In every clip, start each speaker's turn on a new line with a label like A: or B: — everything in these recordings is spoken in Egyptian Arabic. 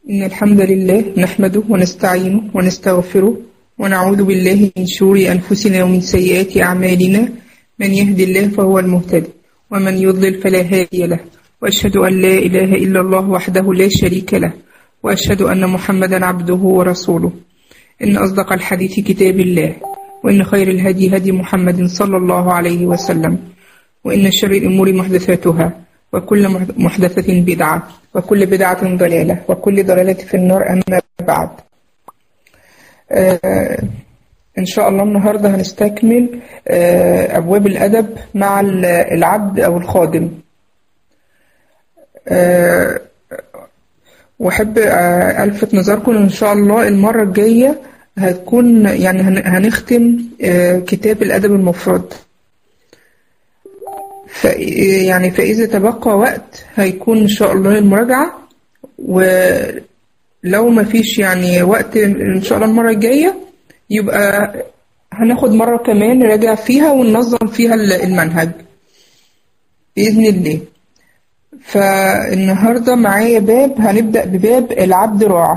A: إن الحمد لله نحمده ونستعينه ونستغفره ونعوذ بالله من شرور أنفسنا ومن سيئات أعمالنا من يهد الله فهو المهتدي ومن يضلل فلا هادي له وأشهد أن لا إله إلا الله وحده لا شريك له وأشهد أن محمدا عبده ورسوله إن أصدق الحديث كتاب الله وإن خير الهدي هدي محمد صلى الله عليه وسلم وإن شر الأمور محدثاتها وكل محدثة بدعة وكل بدعة ضلالة وكل ضلالة في النار أما بعد آه إن شاء الله النهاردة هنستكمل آه أبواب الأدب مع العبد أو الخادم آه وأحب ألفت نظركم إن شاء الله المرة الجاية هتكون يعني هنختم كتاب الأدب المفرد يعني فإذا تبقى وقت هيكون إن شاء الله المراجعة ولو ما فيش يعني وقت إن شاء الله المرة الجاية يبقى هناخد مرة كمان نراجع فيها وننظم فيها المنهج بإذن الله فالنهاردة معايا باب هنبدأ بباب العبد راعى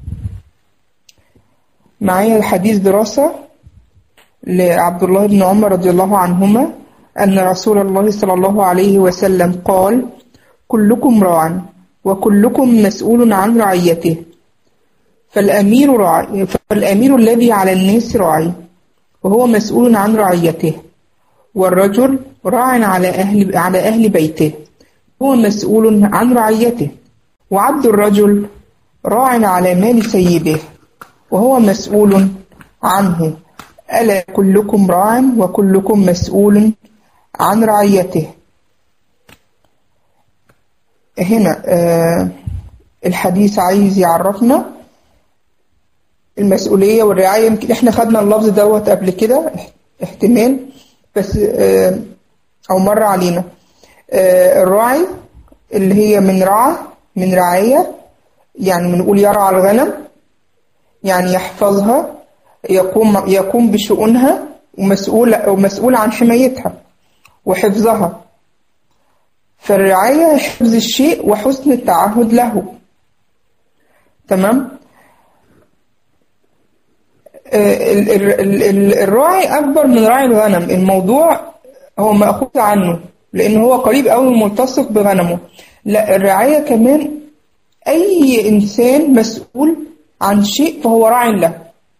A: معايا حديث دراسة لعبد الله بن عمر رضي الله عنهما أن رسول الله صلى الله عليه وسلم قال كلكم راع وكلكم مسؤول عن رعيته فالأمير, راعي فالأمير الذي على الناس راعي وهو مسؤول عن رعيته والرجل راع على أهل, على أهل بيته هو مسؤول عن رعيته وعبد الرجل راع على مال سيده وهو مسؤول عنه ألا كلكم راع وكلكم مسؤول عن رعيته هنا آه الحديث عايز يعرفنا المسؤولية والرعاية يمكن احنا خدنا اللفظ دوت قبل كده احتمال بس آه أو مر علينا آه الراعي اللي هي من رعى من رعاية يعني بنقول يرعى الغنم يعني يحفظها يقوم يقوم بشؤونها ومسؤول ومسؤول عن حمايتها وحفظها فالرعاية حفظ الشيء وحسن التعهد له تمام الراعي أكبر من راعي الغنم الموضوع هو مأخوذ عنه لأن هو قريب أوي ملتصق بغنمه لا الرعاية كمان أي إنسان مسؤول عن شيء فهو راع له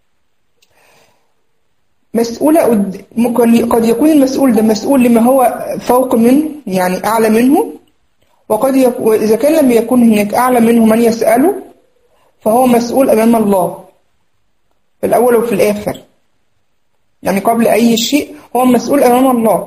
A: مسؤولة قد يكون المسؤول ده مسؤول لما هو فوق منه يعني أعلى منه وقد يكون وإذا كان لم يكن هناك أعلى منه من يسأله فهو مسؤول أمام الله في الأول وفي الآخر يعني قبل أي شيء هو مسؤول أمام الله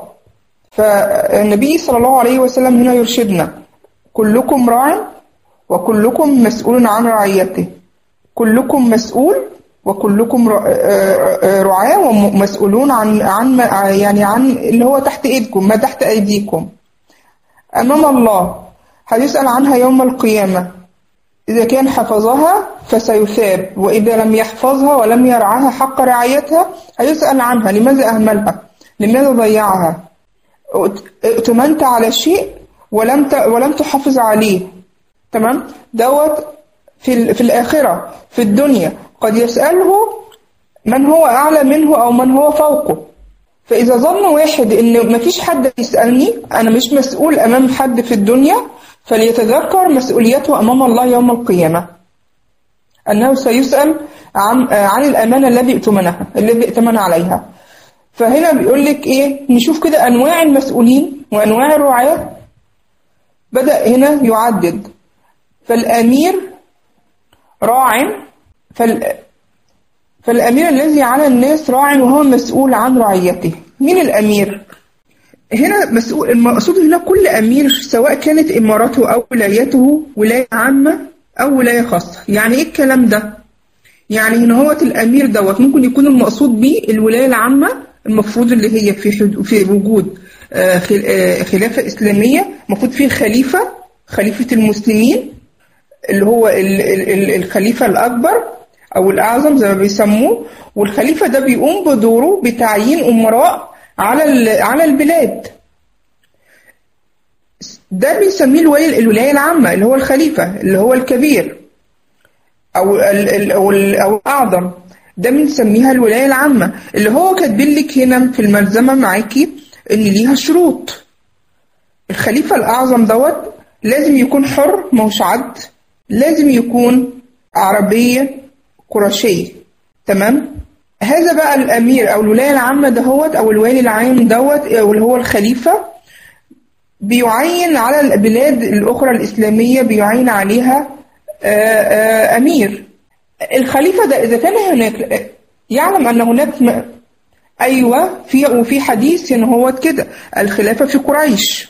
A: فالنبي صلى الله عليه وسلم هنا يرشدنا كلكم راع وكلكم مسؤول عن رعيته كلكم مسؤول وكلكم رعاة ومسؤولون عن عن يعني عن اللي هو تحت ايدكم ما تحت ايديكم امام الله هيسأل عنها يوم القيامة إذا كان حفظها فسيثاب وإذا لم يحفظها ولم يرعاها حق رعايتها هيسأل عنها لماذا أهملها لماذا ضيعها ائتمنت على شيء ولم ولم تحافظ عليه تمام دوت في في الآخرة في الدنيا قد يسأله من هو أعلى منه أو من هو فوقه فإذا ظن واحد إن مفيش حد يسألني أنا مش مسؤول أمام حد في الدنيا فليتذكر مسؤوليته أمام الله يوم القيامة أنه سيسأل عن عن الأمانة الذي ائتمنها الذي ائتمن عليها فهنا بيقول لك إيه نشوف كده أنواع المسؤولين وأنواع الرعاة بدأ هنا يعدد فالأمير راع فال... فالأمير الذي على الناس راع وهو مسؤول عن رعيته مين الأمير؟ هنا مسؤول المقصود هنا كل أمير سواء كانت إمارته أو ولايته ولاية عامة أو ولاية خاصة يعني إيه الكلام ده؟ يعني هنا هو الأمير دوت ممكن يكون المقصود به الولاية العامة المفروض اللي هي في في وجود خلافة إسلامية المفروض فيه خليفة خليفة المسلمين اللي هو الخليفة الأكبر أو الأعظم زي ما بيسموه والخليفة ده بيقوم بدوره بتعيين أمراء على على البلاد ده بيسميه الولاية الولاية العامة اللي هو الخليفة اللي هو الكبير أو ال ال أو, ال أو الأعظم ده بنسميها الولاية العامة اللي هو كاتبين لك هنا في الملزمة معاكي إن ليها شروط الخليفة الأعظم دوت لازم يكون حر ماهوش عبد لازم يكون عربية قرشية تمام هذا بقى الأمير أو الولاية العامة دهوت أو الوالي العام دوت أو اللي هو الخليفة بيعين على البلاد الأخرى الإسلامية بيعين عليها أمير الخليفة ده إذا كان هناك يعلم أن هناك م... أيوة في وفي حديث إن هو كده الخلافة في قريش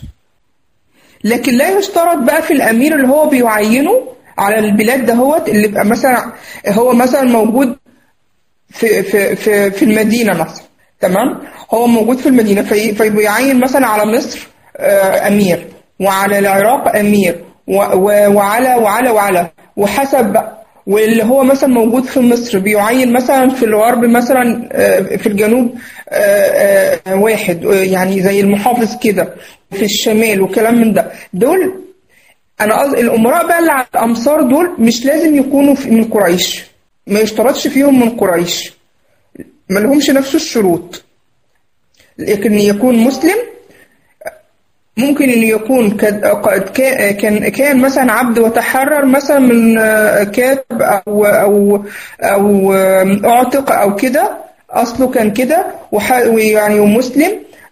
A: لكن لا يشترط بقى في الأمير اللي هو بيعينه على البلاد دهوت اللي بقى مثلا هو مثلا موجود في في في في المدينة مثلا تمام هو موجود في المدينة في فبيعين مثلا على مصر أمير وعلى العراق أمير وعلى وعلى وعلى وحسب بقى واللي هو مثلا موجود في مصر بيعين مثلا في الغرب مثلا في الجنوب واحد يعني زي المحافظ كده في الشمال وكلام من ده دول انا قصدي الامراء بقى اللي على الامصار دول مش لازم يكونوا من قريش ما يشترطش فيهم من قريش ما لهمش نفس الشروط لكن يكون مسلم ممكن انه يكون كان كان مثلا عبد وتحرر مثلا من كاتب او او او اعتق او كده اصله كان كده ويعني ومسلم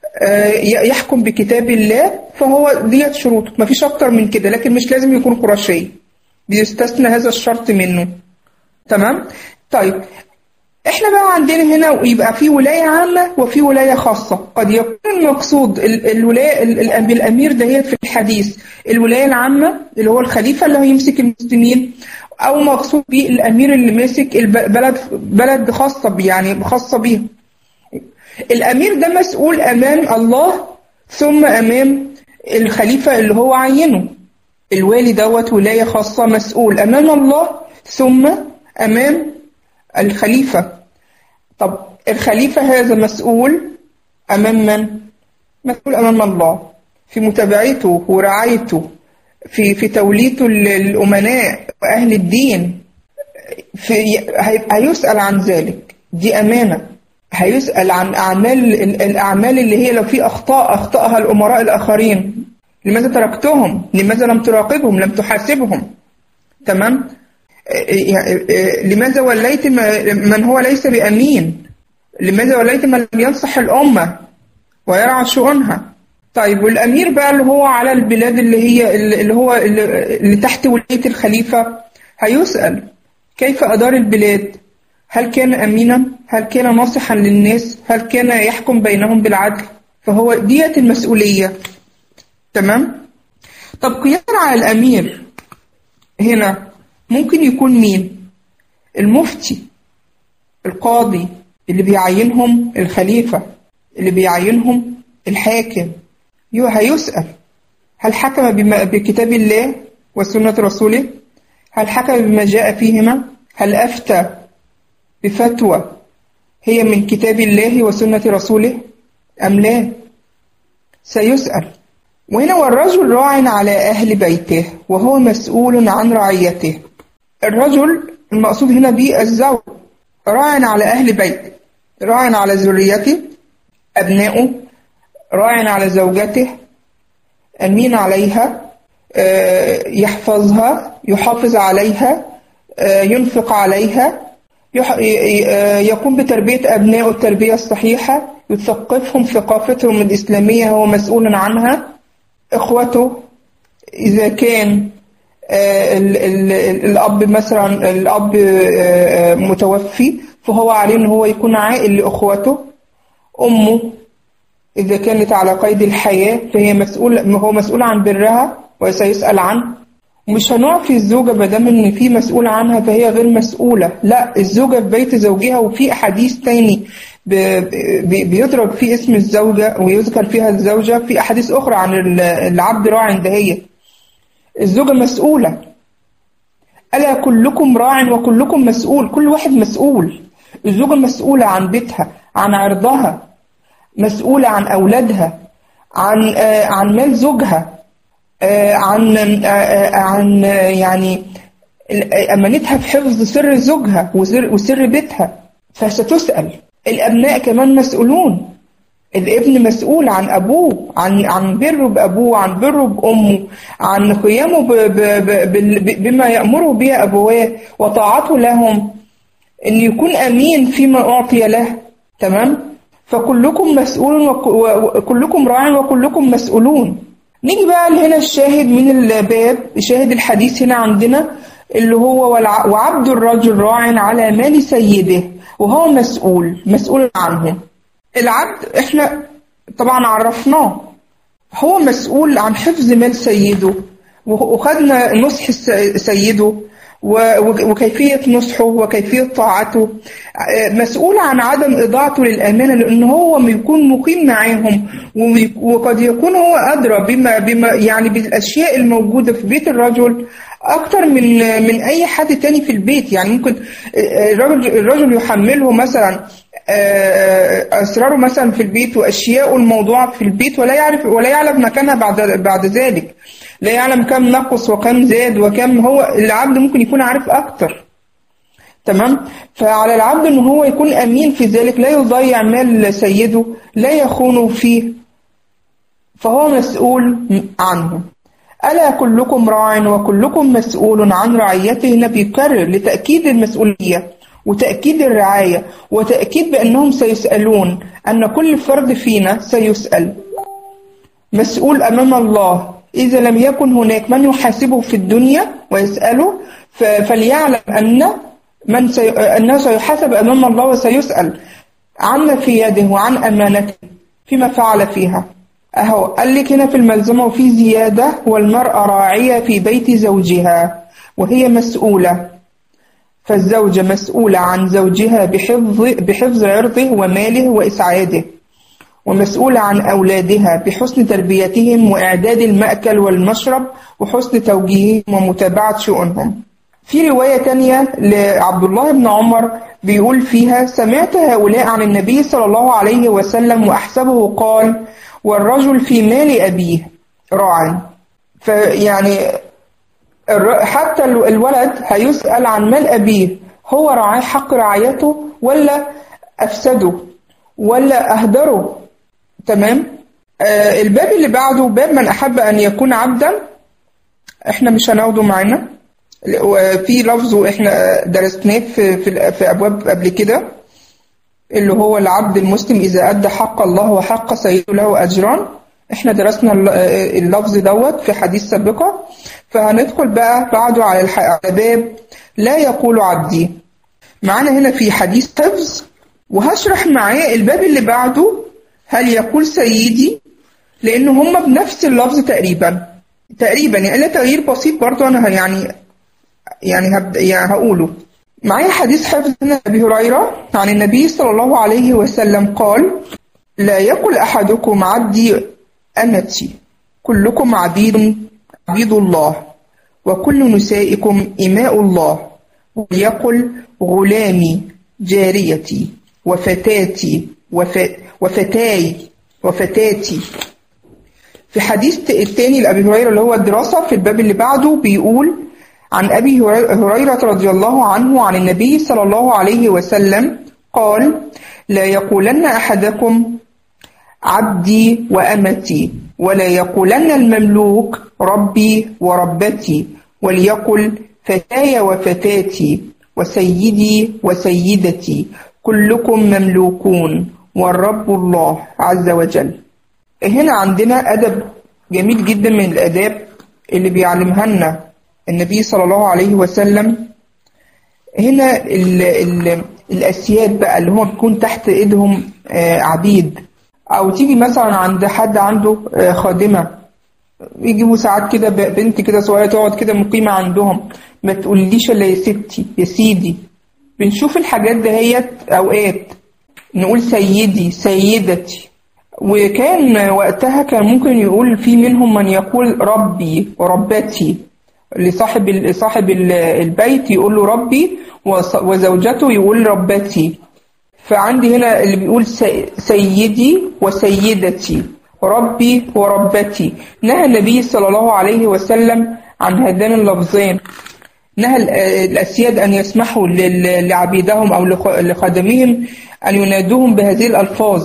A: يحكم بكتاب الله فهو ديت شروط ما فيش اكتر من كده لكن مش لازم يكون قرشي بيستثنى هذا الشرط منه تمام طيب احنا بقى عندنا هنا يبقى في ولاية عامة وفي ولاية خاصة قد يكون المقصود الولاية بالأمير دهيت في الحديث الولاية العامة اللي هو الخليفة اللي هيمسك المسلمين أو مقصود به الأمير اللي ماسك البلد بلد خاصة بيه يعني خاصة بيه الأمير ده مسؤول أمام الله ثم أمام الخليفة اللي هو عينه الوالي دوت ولاية خاصة مسؤول أمام الله ثم أمام الخليفة طب الخليفة هذا مسؤول أمام من؟ مسؤول أمام الله في متابعته ورعايته في في توليته الأمناء وأهل الدين في هيسأل عن ذلك دي أمانة هيسأل عن أعمال الأعمال اللي هي لو في أخطاء أخطأها الأمراء الآخرين لماذا تركتهم؟ لماذا لم تراقبهم؟ لم تحاسبهم؟ تمام؟ لماذا وليت من هو ليس بأمين لماذا وليت من لم ينصح الأمة ويرعى شؤونها طيب والأمير بقى اللي هو على البلاد اللي هي اللي هو اللي تحت ولاية الخليفة هيسأل كيف أدار البلاد هل كان أمينا هل كان ناصحا للناس هل كان يحكم بينهم بالعدل فهو ديت المسؤولية تمام طب قياسا على الأمير هنا ممكن يكون مين المفتي القاضي اللي بيعينهم الخليفة اللي بيعينهم الحاكم هيسأل هل حكم بما بكتاب الله وسنة رسوله هل حكم بما جاء فيهما هل أفتى بفتوى هي من كتاب الله وسنة رسوله أم لا سيسأل وهنا والرجل راع على أهل بيته وهو مسؤول عن رعيته الرجل المقصود هنا به الزوج راع على أهل بيته راع على ذريته أبنائه راع على زوجته أمين عليها يحفظها يحافظ عليها ينفق عليها يقوم بتربية أبنائه التربية الصحيحة يثقفهم ثقافتهم الإسلامية هو مسؤول عنها إخوته إذا كان ال ال الأب مثلا الأب متوفي فهو عليه إن هو يكون عائل لأخوته أمه إذا كانت على قيد الحياة فهي مسؤول هو مسؤول عن برها وسيسأل عنه مش هنعفي الزوجة ما دام إن في مسؤول عنها فهي غير مسؤولة لا الزوجة في بيت زوجها وفي أحاديث تاني بيضرب فيه اسم الزوجة ويذكر فيها الزوجة في أحاديث أخرى عن العبد راع هي الزوجة مسؤولة ألا كلكم راع وكلكم مسؤول كل واحد مسؤول الزوجة مسؤولة عن بيتها عن عرضها مسؤولة عن أولادها عن عن مال زوجها عن عن يعني أمانتها في حفظ سر زوجها وسر, وسر بيتها فستسأل الأبناء كمان مسؤولون الابن مسؤول عن أبوه عن عن بره بأبوه عن بره بأمه عن قيامه ب ب ب ب بما يأمره به أبواه وطاعته لهم إن يكون أمين فيما أعطي له تمام فكلكم مسؤول وكلكم راع وكلكم مسؤولون نيجي بقى هنا الشاهد من الباب شاهد الحديث هنا عندنا اللي هو وعبد الرجل راع على مال سيده وهو مسؤول مسؤول عنه العبد احنا طبعا عرفناه هو مسؤول عن حفظ مال سيده وخدنا نصح سيده وكيفية نصحه وكيفية طاعته مسؤول عن عدم إضاعته للأمانة لأن هو بيكون مقيم معاهم وقد يكون هو أدرى بما بما يعني بالأشياء الموجودة في بيت الرجل أكتر من من أي حد تاني في البيت يعني ممكن الرجل الرجل يحمله مثلا أسراره مثلا في البيت وأشياء الموضوعة في البيت ولا يعرف ولا يعلم مكانها بعد بعد ذلك لا يعلم كم نقص وكم زاد وكم هو العبد ممكن يكون عارف أكتر تمام فعلى العبد ان هو يكون امين في ذلك لا يضيع مال سيده لا يخونه فيه فهو مسؤول عنه ألا كلكم راع وكلكم مسؤول عن رعيته هنا بيكرر لتأكيد المسؤولية وتأكيد الرعاية وتأكيد بأنهم سيسألون أن كل فرد فينا سيسأل مسؤول أمام الله إذا لم يكن هناك من يحاسبه في الدنيا ويسأله فليعلم أن من سي... أنه سيحاسب أمام الله وسيسأل عما في يده وعن أمانته فيما فعل فيها أهو قال لك هنا في الملزمة وفي زيادة والمرأة راعية في بيت زوجها وهي مسؤولة فالزوجة مسؤولة عن زوجها بحفظ, بحفظ عرضه وماله وإسعاده ومسؤولة عن أولادها بحسن تربيتهم وإعداد المأكل والمشرب وحسن توجيههم ومتابعة شؤونهم في رواية تانية لعبد الله بن عمر بيقول فيها سمعت هؤلاء عن النبي صلى الله عليه وسلم وأحسبه قال والرجل في مال أبيه راع فيعني حتى الولد هيسأل عن مال أبيه هو رعاه حق رعايته ولا أفسده ولا أهدره تمام آه الباب اللي بعده باب من أحب أن يكون عبدا احنا مش هناخده معانا وفي لفظه احنا درسناه في, في, في أبواب قبل كده اللي هو العبد المسلم إذا أدى حق الله وحق سيده له أجران احنا درسنا اللفظ دوت في حديث سابقة فهندخل بقى بعده على باب لا يقول عبدي معانا هنا في حديث حفظ وهشرح معاه الباب اللي بعده هل يقول سيدي لأن هما بنفس اللفظ تقريبا تقريبا يعني لا تغيير بسيط برضه أنا يعني يعني, هبدأ يعني هقوله معايا حديث حفظ أبي هريرة عن النبي صلى الله عليه وسلم قال لا يقل أحدكم عبدي أمتي كلكم عبيد عبيد الله وكل نسائكم إماء الله وليقل غلامي جاريتي وفتاتي وف... وفتاي وفتاتي في حديث الثاني لأبي هريرة اللي هو الدراسة في الباب اللي بعده بيقول عن أبي هريرة رضي الله عنه عن النبي صلى الله عليه وسلم قال لا يقولن أحدكم عبدي وأمتي ولا يقولن المملوك ربي وربتي وليقل فتاي وفتاتي وسيدي وسيدتي كلكم مملوكون والرب الله عز وجل هنا عندنا أدب جميل جدا من الأداب اللي بيعلمها لنا النبي صلى الله عليه وسلم هنا ال ال الأسياد بقى اللي هم بيكون تحت إيدهم عبيد أو تيجي مثلا عند حد عنده خادمة يجيبوا ساعات كده بنت كده صغيرة تقعد كده مقيمة عندهم ما تقوليش إلا يا ستي يا سيدي بنشوف الحاجات دهيت أوقات نقول سيدي سيدتي وكان وقتها كان ممكن يقول في منهم من يقول ربي وربتي لصاحب صاحب البيت يقول له ربي وزوجته يقول ربتي فعندي هنا اللي بيقول سيدي وسيدتي ربي وربتي نهى النبي صلى الله عليه وسلم عن هذان اللفظين نهى الأسياد أن يسمحوا لعبيدهم أو لخدمهم أن ينادوهم بهذه الألفاظ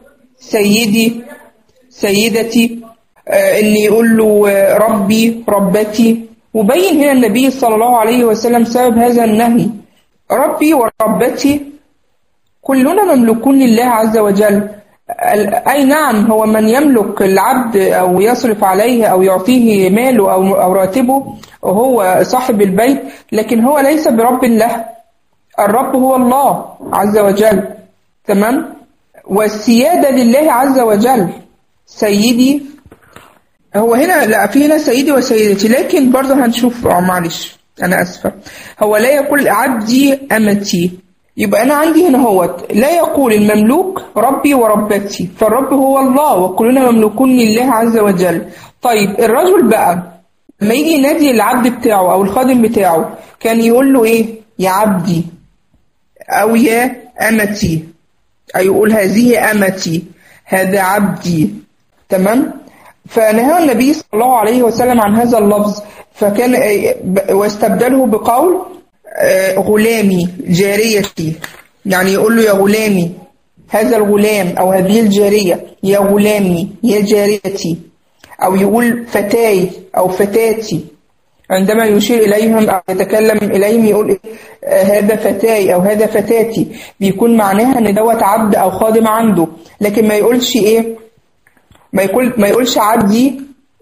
A: سيدي سيدتي ان يقول له ربي ربتي وبين هنا النبي صلى الله عليه وسلم سبب هذا النهي ربي وربتي كلنا مملوكون لله عز وجل أي نعم هو من يملك العبد أو يصرف عليه أو يعطيه ماله أو أو راتبه وهو صاحب البيت لكن هو ليس برب له الرب هو الله عز وجل تمام والسيادة لله عز وجل سيدي هو هنا لا في هنا سيدي وسيدتي لكن برضه هنشوف اه معلش أنا آسفة هو لا يقول عبدي أمتي يبقى أنا عندي هنا هوت لا يقول المملوك ربي وربتي فالرب هو الله وكلنا مملوكون لله عز وجل طيب الرجل بقى لما يجي ينادي العبد بتاعه أو الخادم بتاعه كان يقول له إيه يا عبدي أو يا أمتي أي يقول هذه أمتي هذا عبدي تمام فنهى النبي صلى الله عليه وسلم عن هذا اللفظ فكان واستبدله بقول غلامي جاريتي يعني يقول له يا غلامي هذا الغلام أو هذه الجارية يا غلامي يا جاريتي أو يقول فتاي أو فتاتي عندما يشير إليهم أو يتكلم إليهم يقول إيه هذا فتاي أو هذا فتاتي بيكون معناها إن دوت عبد أو خادم عنده لكن ما يقولش إيه ما يقول ما يقولش عبدي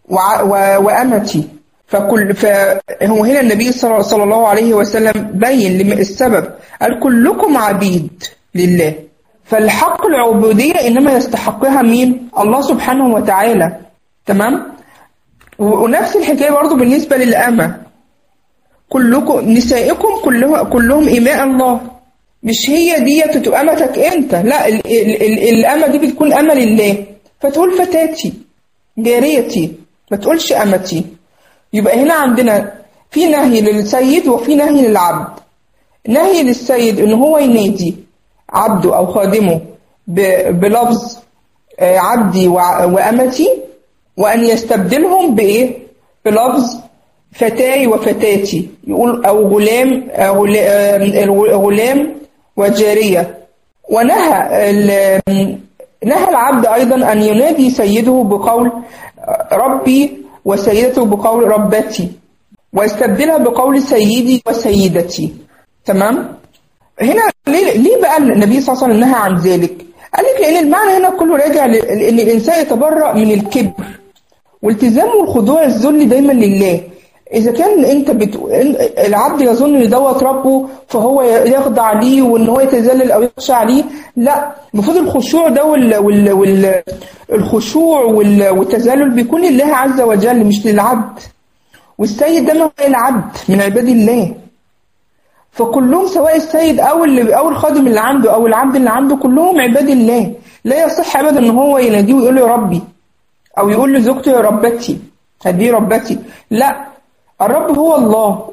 A: وأمتي فكل فهو هنا النبي صلى الله عليه وسلم بين السبب قال كلكم عبيد لله فالحق العبودية إنما يستحقها مين؟ الله سبحانه وتعالى تمام؟ ونفس الحكاية برضه بالنسبة للأمة كلكم نسائكم كلهم كلهم إماء الله مش هي ديت تبقى أمتك أنت لا ال ال ال الأمة دي بتكون أمة لله فتقول فتاتي جاريتي ما تقولش أمتي يبقى هنا عندنا في نهي للسيد وفي نهي للعبد نهي للسيد ان هو ينادي عبده او خادمه بلفظ عبدي وامتي وان يستبدلهم بايه بلفظ فتاي وفتاتي يقول او غلام غلام وجاريه ونهى نهى العبد ايضا ان ينادي سيده بقول ربي وسيدته بقول ربتي واستبدلها بقول سيدي وسيدتي تمام هنا ليه, ليه بقى النبي صلى الله عليه وسلم نهى عن ذلك قال لك لان المعنى هنا كله راجع لان الانسان يتبرأ من الكبر والتزامه والخضوع الذل دايما لله اذا كان انت بت... العبد يظن ان دوت ربه فهو يخضع ليه وان هو يتذلل او يخشع ليه لا المفروض الخشوع ده وال... وال... وال... الخشوع وال... والتذلل بيكون لله عز وجل مش للعبد والسيد ده هو العبد من عباد الله فكلهم سواء السيد او اللي او الخادم اللي عنده او العبد اللي عنده كلهم عباد الله لا يصح ابدا ان هو يناديه ويقول له يا ربي او يقول لزوجته يا ربتي هذه ربتي لا الرب هو الله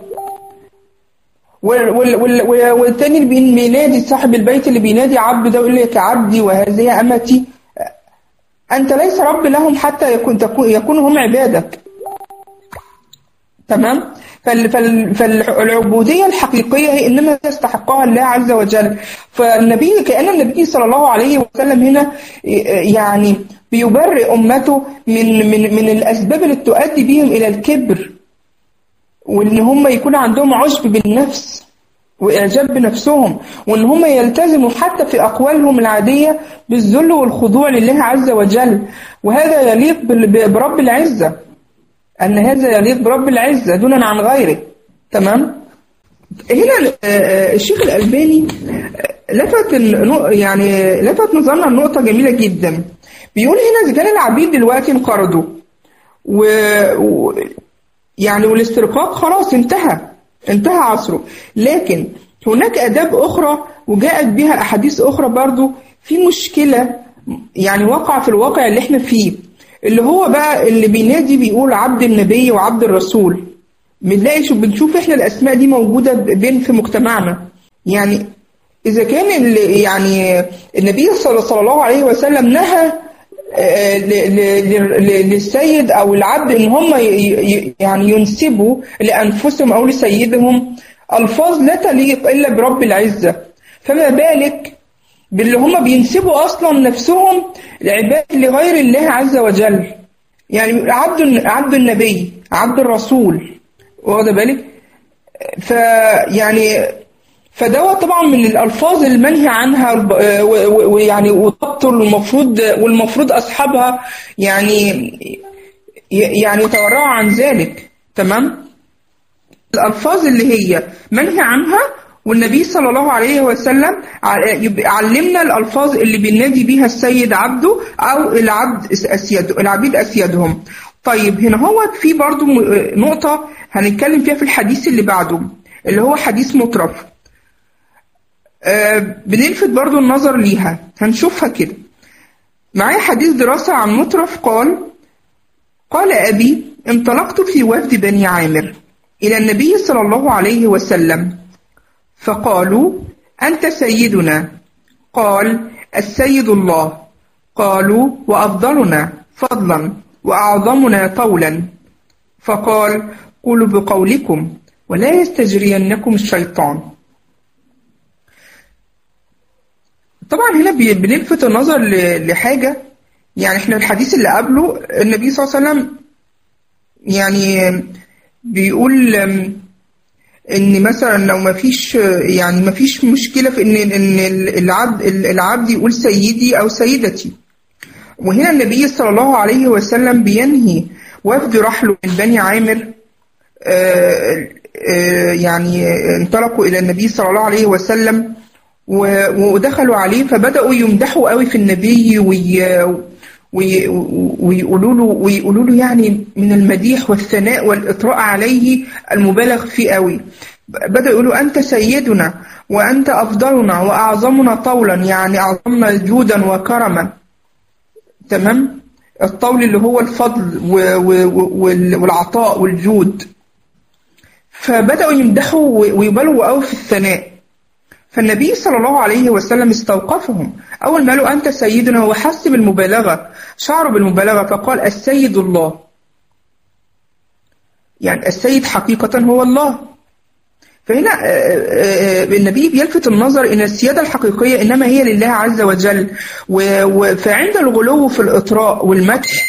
A: والتاني اللي بينادي صاحب البيت اللي بينادي عبده ده يقول لك عبدي وهذه امتي انت ليس رب لهم حتى يكون يكونوا هم عبادك تمام فالعبودية الحقيقية هي إنما يستحقها الله عز وجل فالنبي كأن النبي صلى الله عليه وسلم هنا يعني بيبرئ أمته من من من الأسباب اللي تؤدي بهم إلى الكبر وإن هم يكون عندهم عجب بالنفس وإعجاب بنفسهم وإن هم يلتزموا حتى في أقوالهم العادية بالذل والخضوع لله عز وجل وهذا يليق برب العزة أن هذا يليق برب العزة دونا عن غيره تمام هنا الشيخ الألباني لفت يعني لفت نظرنا النقطة جميلة جدا بيقول هنا إذا كان العبيد دلوقتي انقرضوا و... و... يعني والاسترقاق خلاص انتهى انتهى عصره لكن هناك آداب أخرى وجاءت بها أحاديث أخرى برضو في مشكلة يعني وقع في الواقع اللي احنا فيه اللي هو بقى اللي بينادي بيقول عبد النبي وعبد الرسول بنلاقي شو بنشوف احنا الاسماء دي موجوده بين في مجتمعنا يعني اذا كان يعني النبي صلى الله عليه وسلم نهى آه، ل- ل- ل- للسيد او العبد ان هم ي- ي- يعني ينسبوا لانفسهم او لسيدهم الفاظ لا تليق الا برب العزه فما بالك باللي هم بينسبوا اصلا نفسهم لعباد لغير الله عز وجل يعني عبد عبد النبي عبد الرسول واخد بالك فيعني فدوت طبعا من الالفاظ المنهي عنها آه، و- و- ويعني وتبطل والمفروض والمفروض اصحابها يعني يعني يتورعوا عن ذلك تمام الألفاظ اللي هي منهي عنها والنبي صلى الله عليه وسلم ع- يبقى علمنا الألفاظ اللي بينادي بيها السيد عبده أو العبد أسيد العبيد أسيادهم طيب هنا هو في برضو م- نقطة هنتكلم فيها في الحديث اللي بعده اللي هو حديث مطرف آه، بنلفت برضو النظر ليها هنشوفها كده معايا حديث دراسة عن مطرف قال قال أبي انطلقت في وفد بني عامر إلى النبي صلى الله عليه وسلم فقالوا أنت سيدنا قال السيد الله قالوا وأفضلنا فضلا وأعظمنا طولا فقال قولوا بقولكم ولا يستجرينكم الشيطان طبعا هنا بي- بنلفت النظر ل- لحاجة يعني احنا الحديث اللي قبله النبي صلى الله عليه وسلم يعني بيقول أم، ان مثلا لو ما فيش يعني ما فيش مشكله في ان ان العبد العبد يقول سيدي او سيدتي وهنا النبي صلى الله عليه وسلم بينهي وفد رحله من بني عامر آه، آه، يعني انطلقوا الى النبي صلى الله عليه وسلم و- ودخلوا عليه فبداوا يمدحوا قوي في النبي وي وي- ويقولوا له ويقولوا له يعني من المديح والثناء والإطراء عليه المبالغ فيه قوي بدأوا يقولوا أنت سيدنا وأنت أفضلنا وأعظمنا طولا يعني أعظمنا جودا وكرما تمام الطول اللي هو الفضل و- و- وال- والعطاء والجود فبدأوا يمدحوا ويبالغوا قوي في الثناء فالنبي صلى الله عليه وسلم استوقفهم أول ما قالوا أنت سيدنا هو حس بالمبالغة شعر بالمبالغة فقال السيد الله يعني السيد حقيقة هو الله فهنا آه، آه، آه، النبي بيلفت النظر ان السياده الحقيقيه انما هي لله عز وجل و- و- فعند الغلو في الاطراء والمدح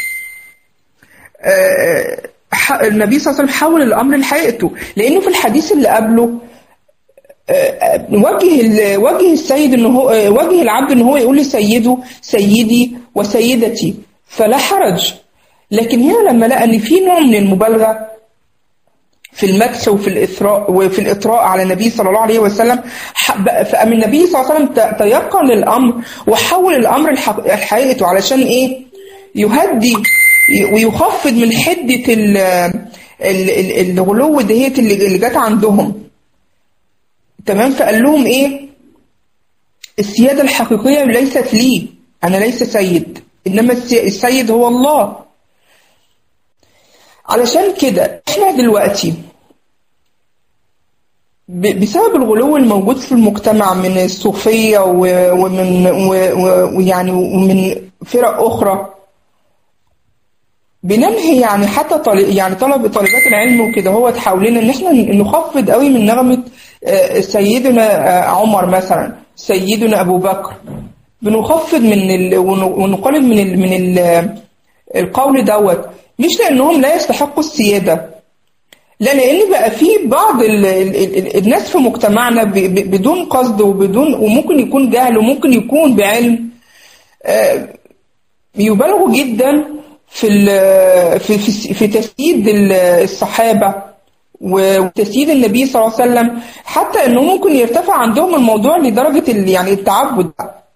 A: آه، ح- النبي صلى الله عليه وسلم حول الامر لحقيقته لانه في الحديث اللي قبله آه، وجه ال- وجه السيد ان هو آه، وجه العبد ان هو يقول لسيده سيدي وسيدتي فلا حرج لكن هنا لما لقى ان في نوع من المبالغه في المدح وفي الإثراء وفي الإطراء على النبي صلى الله عليه وسلم ح- بقى- فقام النبي صلى الله عليه وسلم ت- تيقن الأمر وحول الأمر الحق- لحقيقته علشان إيه؟ يهدي ويخفض من حدة ال- ال- ال- الغلو دهيت اللي اللي جت عندهم تمام فقال لهم إيه؟ السيادة الحقيقية ليست لي أنا ليس سيد إنما السي- السيد هو الله علشان كده احنا دلوقتي ب- بسبب الغلو الموجود في المجتمع من الصوفية و- ومن و- و- ويعني ومن فرق أخرى بننهي يعني حتى طالب يعني طلب طالبات العلم وكده هو حاولنا ان احنا نخفض قوي من نغمة آه، سيدنا آه، عمر مثلا سيدنا ابو بكر بنخفض من ال... ون- ونقلل من ال... من ال... القول دوت مش لانهم لا يستحقوا السيادة لا لان بقى في بعض ال... ال... ال... الناس في مجتمعنا ب... ب... بدون قصد وبدون وممكن يكون جهل وممكن يكون بعلم آه، يبالغوا جدا في ال- في في, في تسييد ال- الصحابه وتسييد النبي صلى الله عليه وسلم حتى انه ممكن يرتفع عندهم الموضوع لدرجه ال- يعني التعبد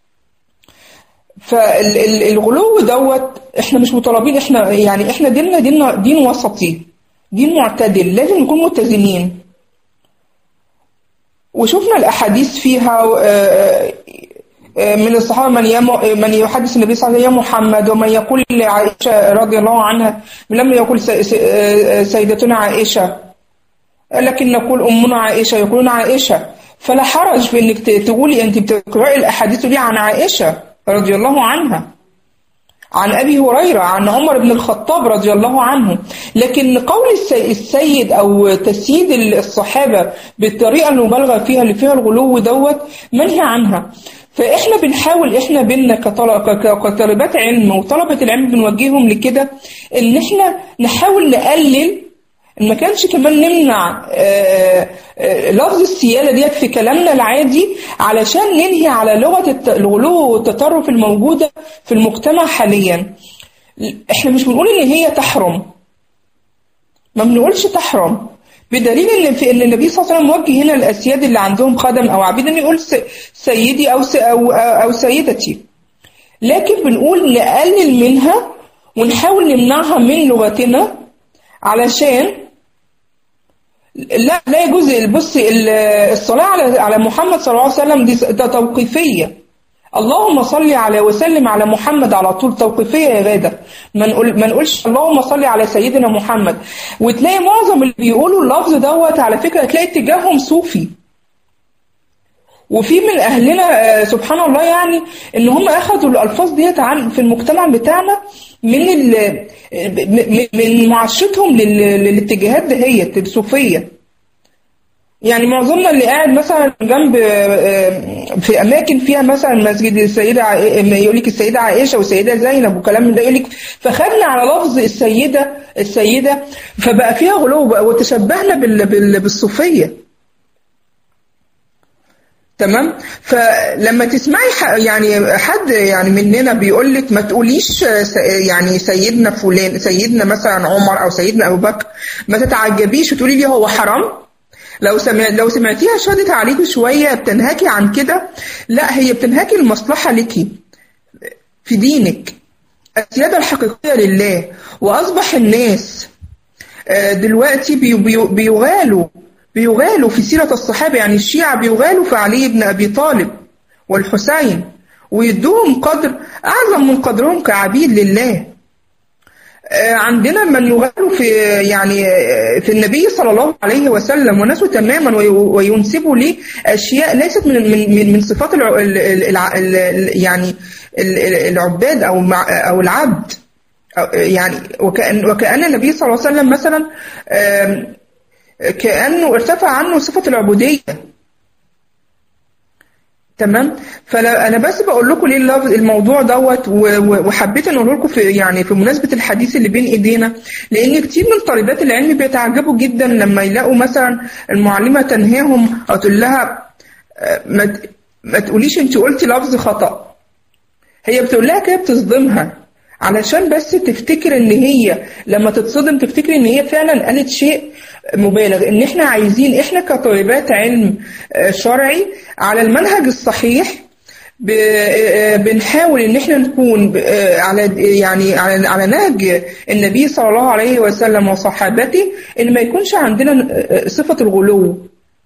A: فالغلو دوت احنا مش مطالبين احنا يعني احنا ديننا دين دين وسطي دين معتدل لازم نكون متزنين وشفنا الاحاديث فيها آه، آه، من الصحابه من يم من يحدث النبي صلى الله عليه وسلم يا محمد ومن يقول لعائشه رضي الله عنها لم يقول سي- سي- آه، سيدتنا عائشه لكن نقول امنا عائشه يقولون عائشه فلا حرج في انك ت- تقولي انت بتقراي الاحاديث دي عن عائشه رضي الله عنها عن أبي هريرة عن عمر بن الخطاب رضي الله عنه لكن قول السي- السيد أو تسييد الصحابة بالطريقة المبالغة فيها اللي فيها الغلو دوت منهي عنها فإحنا بنحاول إحنا بينا كطل- ك- ك- كطالبات علم وطلبة العلم بنوجههم لكده إن إحنا نحاول نقلل ما كانش كمان نمنع آه، آه، لفظ السيادة ديت في كلامنا العادي علشان ننهي على لغة الت- الغلو والتطرف الموجودة في المجتمع حاليا احنا مش بنقول ان هي تحرم ما بنقولش تحرم بدليل ان في ان النبي صلى الله عليه وسلم وجه هنا الاسياد اللي عندهم خدم او عبيد ان يقول س- سيدي او س- او او سيدتي لكن بنقول نقلل منها ونحاول نمنعها من لغتنا علشان لا لا يجوز بص ال- الصلاة على على محمد صلى الله عليه وسلم دي ده توقيفية اللهم صل على وسلم على محمد على طول توقيفية يا غادة ما نقول ما نقولش اللهم صل على سيدنا محمد وتلاقي معظم اللي بيقولوا اللفظ دوت على فكرة تلاقي اتجاههم صوفي وفي من اهلنا آه، سبحان الله يعني ان هم اخذوا الالفاظ ديت عن في المجتمع بتاعنا من ال م- م- من معاشرتهم لل- للاتجاهات دهيت الصوفيه يعني معظمنا اللي قاعد مثلا جنب آه، في اماكن فيها مثلا مسجد السيده عائ- يقول لك السيده عائشه والسيده زينب وكلام من ده يقول لك فخدنا على لفظ السيده السيده فبقى فيها غلو بقى وتشبهنا بال- بال- بالصوفيه تمام فلما تسمعي ح- يعني حد يعني مننا بيقول لك ما تقوليش س- يعني سيدنا فلان سيدنا مثلا عمر او سيدنا ابو بكر ما تتعجبيش وتقولي لي هو حرام لو سمع لو سمعتيها شدت عليكي شويه بتنهاكي عن كده لا هي بتنهاكي المصلحه ليكي في دينك السياده الحقيقيه لله واصبح الناس آه، دلوقتي بي- بي- بيغالوا بيغالوا في سيرة الصحابة يعني الشيعة بيغالوا في علي بن أبي طالب والحسين ويدوهم قدر أعظم من قدرهم كعبيد لله آه، عندنا من يغالوا في يعني آه، في النبي صلى الله عليه وسلم ونسوا تماما وي- وينسبوا ليه أشياء ليست من من من من صفات الع- ال- ال- الع- ال- ال- يعني ال- ال- العباد أو مع- أو العبد أو- يعني وكأن وكأن النبي صلى الله عليه وسلم مثلا آم، كأنه ارتفع عنه صفة العبودية تمام فانا انا بس بقول لكم ليه اللفظ- الموضوع دوت و- و- وحبيت ان اقول لكم في يعني في مناسبه الحديث اللي بين ايدينا لان كتير من طالبات العلم بيتعجبوا جدا لما يلاقوا مثلا المعلمه تنهاهم او تقول لها آه، ما ت- ما تقوليش انت قلتي لفظ خطأ هي بتقول لها كده بتصدمها علشان بس تفتكر ان هي لما تتصدم تفتكر ان هي فعلا قالت شيء مبالغ ان احنا عايزين احنا كطالبات علم آه، شرعي على المنهج الصحيح ب- آه، بنحاول ان احنا نكون ب- آه، على يعني على على نهج النبي صلى الله عليه وسلم وصحابته ان ما يكونش عندنا آه، صفة الغلو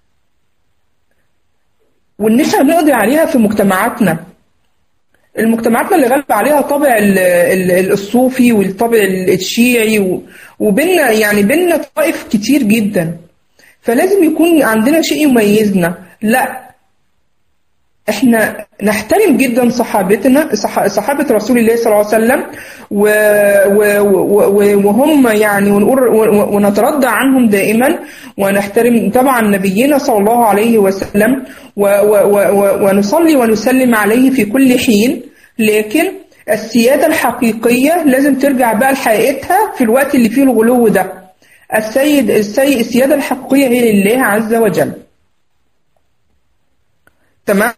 A: وان احنا نقدر عليها في مجتمعاتنا المجتمعاتنا اللي غالب عليها طابع ال- ال- الصوفي والطابع الشيعي و- وبيننا يعني بيننا طوائف كتير جدا فلازم يكون عندنا شيء يميزنا لا احنا نحترم جدا صحابتنا صح- صحابة رسول الله صلى الله عليه وسلم و و و وهم يعني ونقول و- ونترضى عنهم دائما ونحترم طبعا نبينا صلى الله عليه وسلم و و و و ونصلي ونسلم عليه في كل حين لكن السيادة الحقيقية لازم ترجع بقى لحقيقتها في الوقت اللي فيه الغلو ده السيد السيد السيادة الحقيقية هي لله عز وجل تمام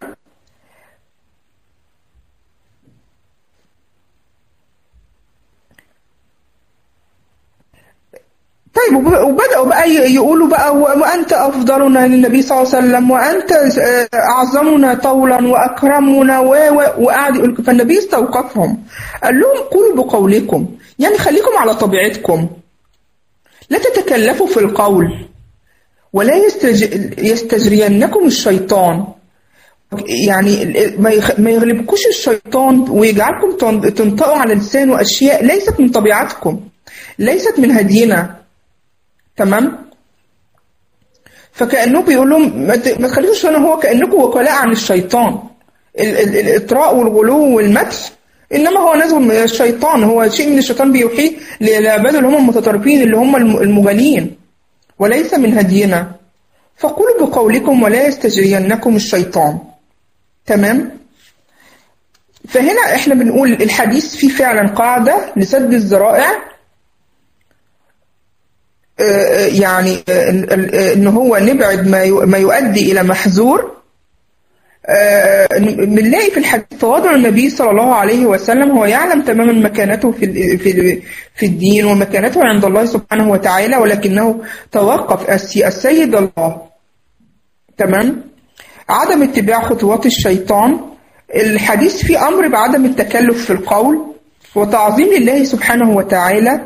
A: طيب وب- وبدأوا بقى ي- يقولوا بقى و- وأنت أفضلنا للنبي صلى الله عليه وسلم وأنت آه، أعظمنا طولا وأكرمنا و و- وقعد يقول فالنبي استوقفهم قال لهم قولوا بقولكم يعني خليكم على طبيعتكم لا تتكلفوا في القول ولا يستج... يستجرينكم الشيطان يعني ما يخ- ما يغلبكوش الشيطان ويجعلكم تن- تنطقوا على لسانه أشياء ليست من طبيعتكم ليست من هدينا تمام فكأنه بيقول لهم ما ت- ما تخليكوش انا هو كأنكم وكلاء عن الشيطان ال- ال- الإطراء والغلو والمدح إنما هو نزغ من الشيطان هو شيء من الشيطان بيوحيه لعباده اللي هم المتطرفين اللي هم المغالين وليس من هدينا فقولوا بقولكم ولا يستجرينكم الشيطان تمام فهنا احنا بنقول الحديث فيه فعلا قاعدة لسد الذرائع يعني ان هو نبعد ما يؤدي الى محذور بنلاقي في الحديث تواضع النبي صلى الله عليه وسلم هو يعلم تماما مكانته في في في الدين ومكانته عند الله سبحانه وتعالى ولكنه توقف السيد الله تمام عدم اتباع خطوات الشيطان الحديث فيه امر بعدم التكلف في القول وتعظيم الله سبحانه وتعالى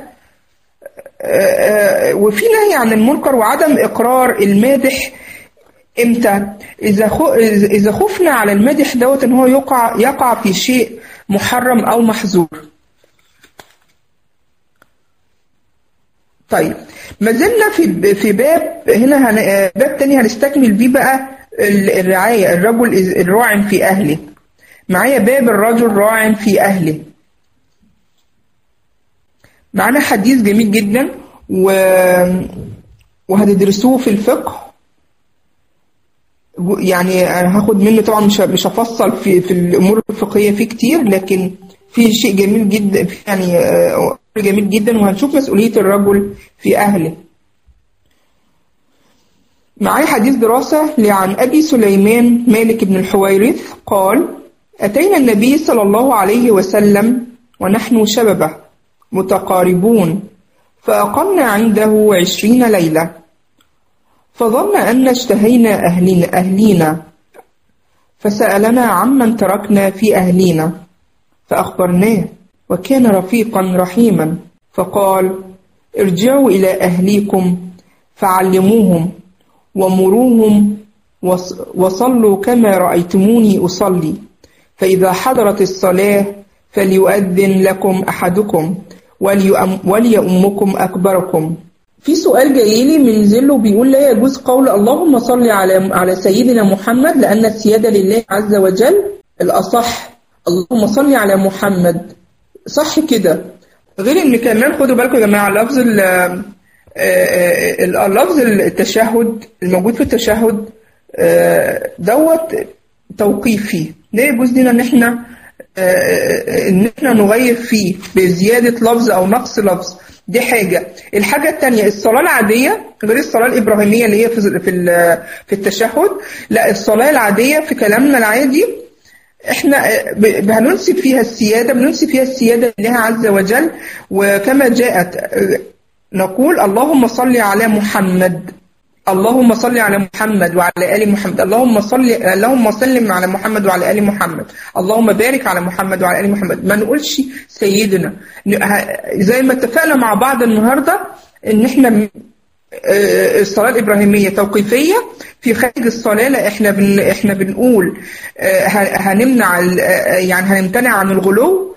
A: وفي نهي عن المنكر وعدم اقرار المادح امتى اذا اذا خفنا على المادح دوت ان هو يقع يقع في شيء محرم او محظور طيب ما زلنا في في باب هنا هن... باب تاني هنستكمل بيه بقى الرعايه الرجل الراع في اهله معايا باب الرجل راع في اهله معانا حديث جميل جدا و... وهتدرسوه في الفقه يعني انا هاخد منه طبعا مش مش هفصل في في الامور الفقهيه فيه كتير لكن في شيء جميل جدا يعني جميل جدا وهنشوف مسؤوليه الرجل في اهله معايا حديث دراسة عن أبي سليمان مالك بن الحويرث قال أتينا النبي صلى الله عليه وسلم ونحن شببه متقاربون فأقمنا عنده عشرين ليلة فظن أن اشتهينا أهلنا, أهلينا فسألنا عمن تركنا في أهلينا فأخبرناه وكان رفيقا رحيما فقال ارجعوا إلى أهليكم فعلموهم ومروهم وصلوا كما رأيتموني أصلي فإذا حضرت الصلاة فليؤذن لكم أحدكم وليؤمكم أكبركم في سؤال جاي لي من زلو بيقول لا يجوز قول اللهم صل على على سيدنا محمد لأن السيادة لله عز وجل الأصح اللهم صل على محمد صح كده غير ان كمان خدوا بالكم يا جماعه لفظ اللفظ التشهد الموجود في التشهد دوت توقيفي لا يجوز لنا ان احنا ان احنا نغير فيه بزياده لفظ او نقص لفظ دي حاجة الحاجة الثانية الصلاة العادية غير الصلاة الإبراهيمية اللي هي في في في التشهد لا الصلاة العادية في كلامنا العادي احنا هننسب فيها السيادة بننسب فيها السيادة لله عز وجل وكما جاءت نقول اللهم صل على محمد اللهم صل على محمد وعلى ال محمد اللهم صل اللهم سلم على محمد وعلى ال محمد اللهم بارك على محمد وعلى ال محمد ما نقولش سيدنا زي ما اتفقنا مع بعض النهارده ان احنا الصلاه الابراهيميه توقيفيه في خارج الصلاه لا احنا بن احنا بنقول هنمنع يعني هنمتنع عن الغلو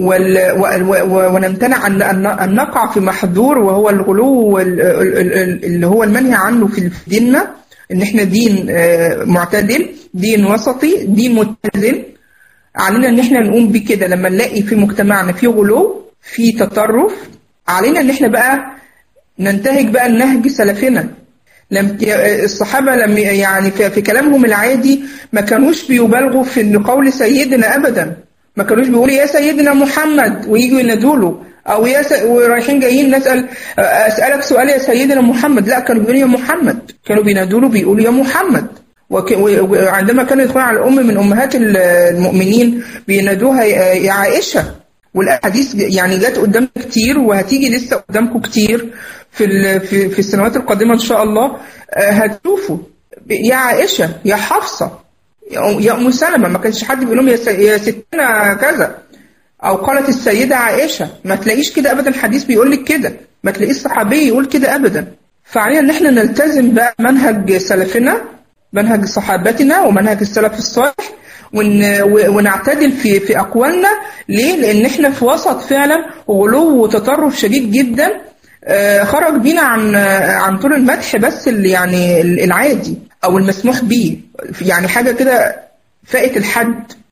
A: ونمتنع عن أن نقع في محظور وهو الغلو اللي هو المنهي عنه في ديننا ان احنا دين معتدل دين وسطي دين متزن علينا ان احنا نقوم بكده لما نلاقي في مجتمعنا في غلو في تطرف علينا ان احنا بقى ننتهج بقى النهج سلفنا لم الصحابة لم يعني في كلامهم العادي ما كانوش بيبالغوا في ان قول سيدنا ابدا ما كانوش بيقولوا يا سيدنا محمد ويجوا ينادوا له او يا س... ورايحين جايين نسال اسالك سؤال يا سيدنا محمد لا كانوا بيقولوا يا محمد كانوا بينادوا له بيقولوا يا محمد وك... وعندما كانوا يدخلون على الام من امهات المؤمنين بينادوها يا عائشه والاحاديث يعني جت قدامنا كتير وهتيجي لسه قدامكم كتير في ال... في, في السنوات القادمه ان شاء الله هتشوفوا يا عائشه يا حفصه يا ام سلمه ما كانش حد بيقول لهم يا, س... يا ستنا كذا او قالت السيده عائشه ما تلاقيش كده ابدا حديث بيقول لك كده ما تلاقيش صحابي يقول كده ابدا فعلينا ان احنا نلتزم بقى منهج سلفنا منهج صحابتنا ومنهج السلف الصالح ون... ونعتدل في في اقوالنا ليه؟ لان احنا في وسط فعلا غلو وتطرف شديد جدا خرج بينا عن عن طول المدح بس اللي يعني العادي او المسموح به يعني حاجه كده فائت الحد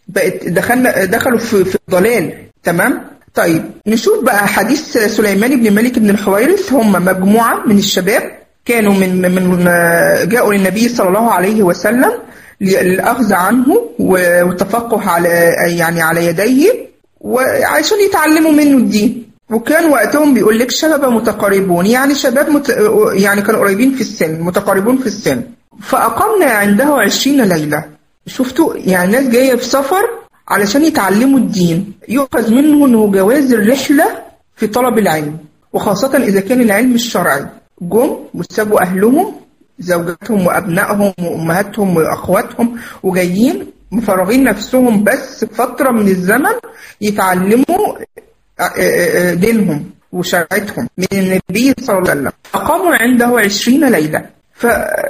A: بقت دخلنا دخلوا في في الضلال تمام طيب نشوف بقى حديث سليمان بن مالك بن الحويرث هم مجموعة من الشباب كانوا من من جاءوا للنبي صلى الله عليه وسلم للأخذ عنه والتفقه على يعني على يديه وعشان يتعلموا منه الدين وكان وقتهم بيقول لك شباب متقاربون يعني شباب مت... يعني كانوا قريبين في السن متقاربون في السن فأقمنا عنده عشرين ليلة شفتوا يعني ناس جاية في سفر علشان يتعلموا الدين يؤخذ منه انه جواز الرحلة في طلب العلم وخاصة إذا كان العلم الشرعي جم وسابوا أهلهم زوجاتهم وأبنائهم وأمهاتهم وأخواتهم وجايين مفرغين نفسهم بس فترة من الزمن يتعلموا دينهم وشرعتهم من النبي صلى الله عليه وسلم أقاموا عنده عشرين ليلة ف...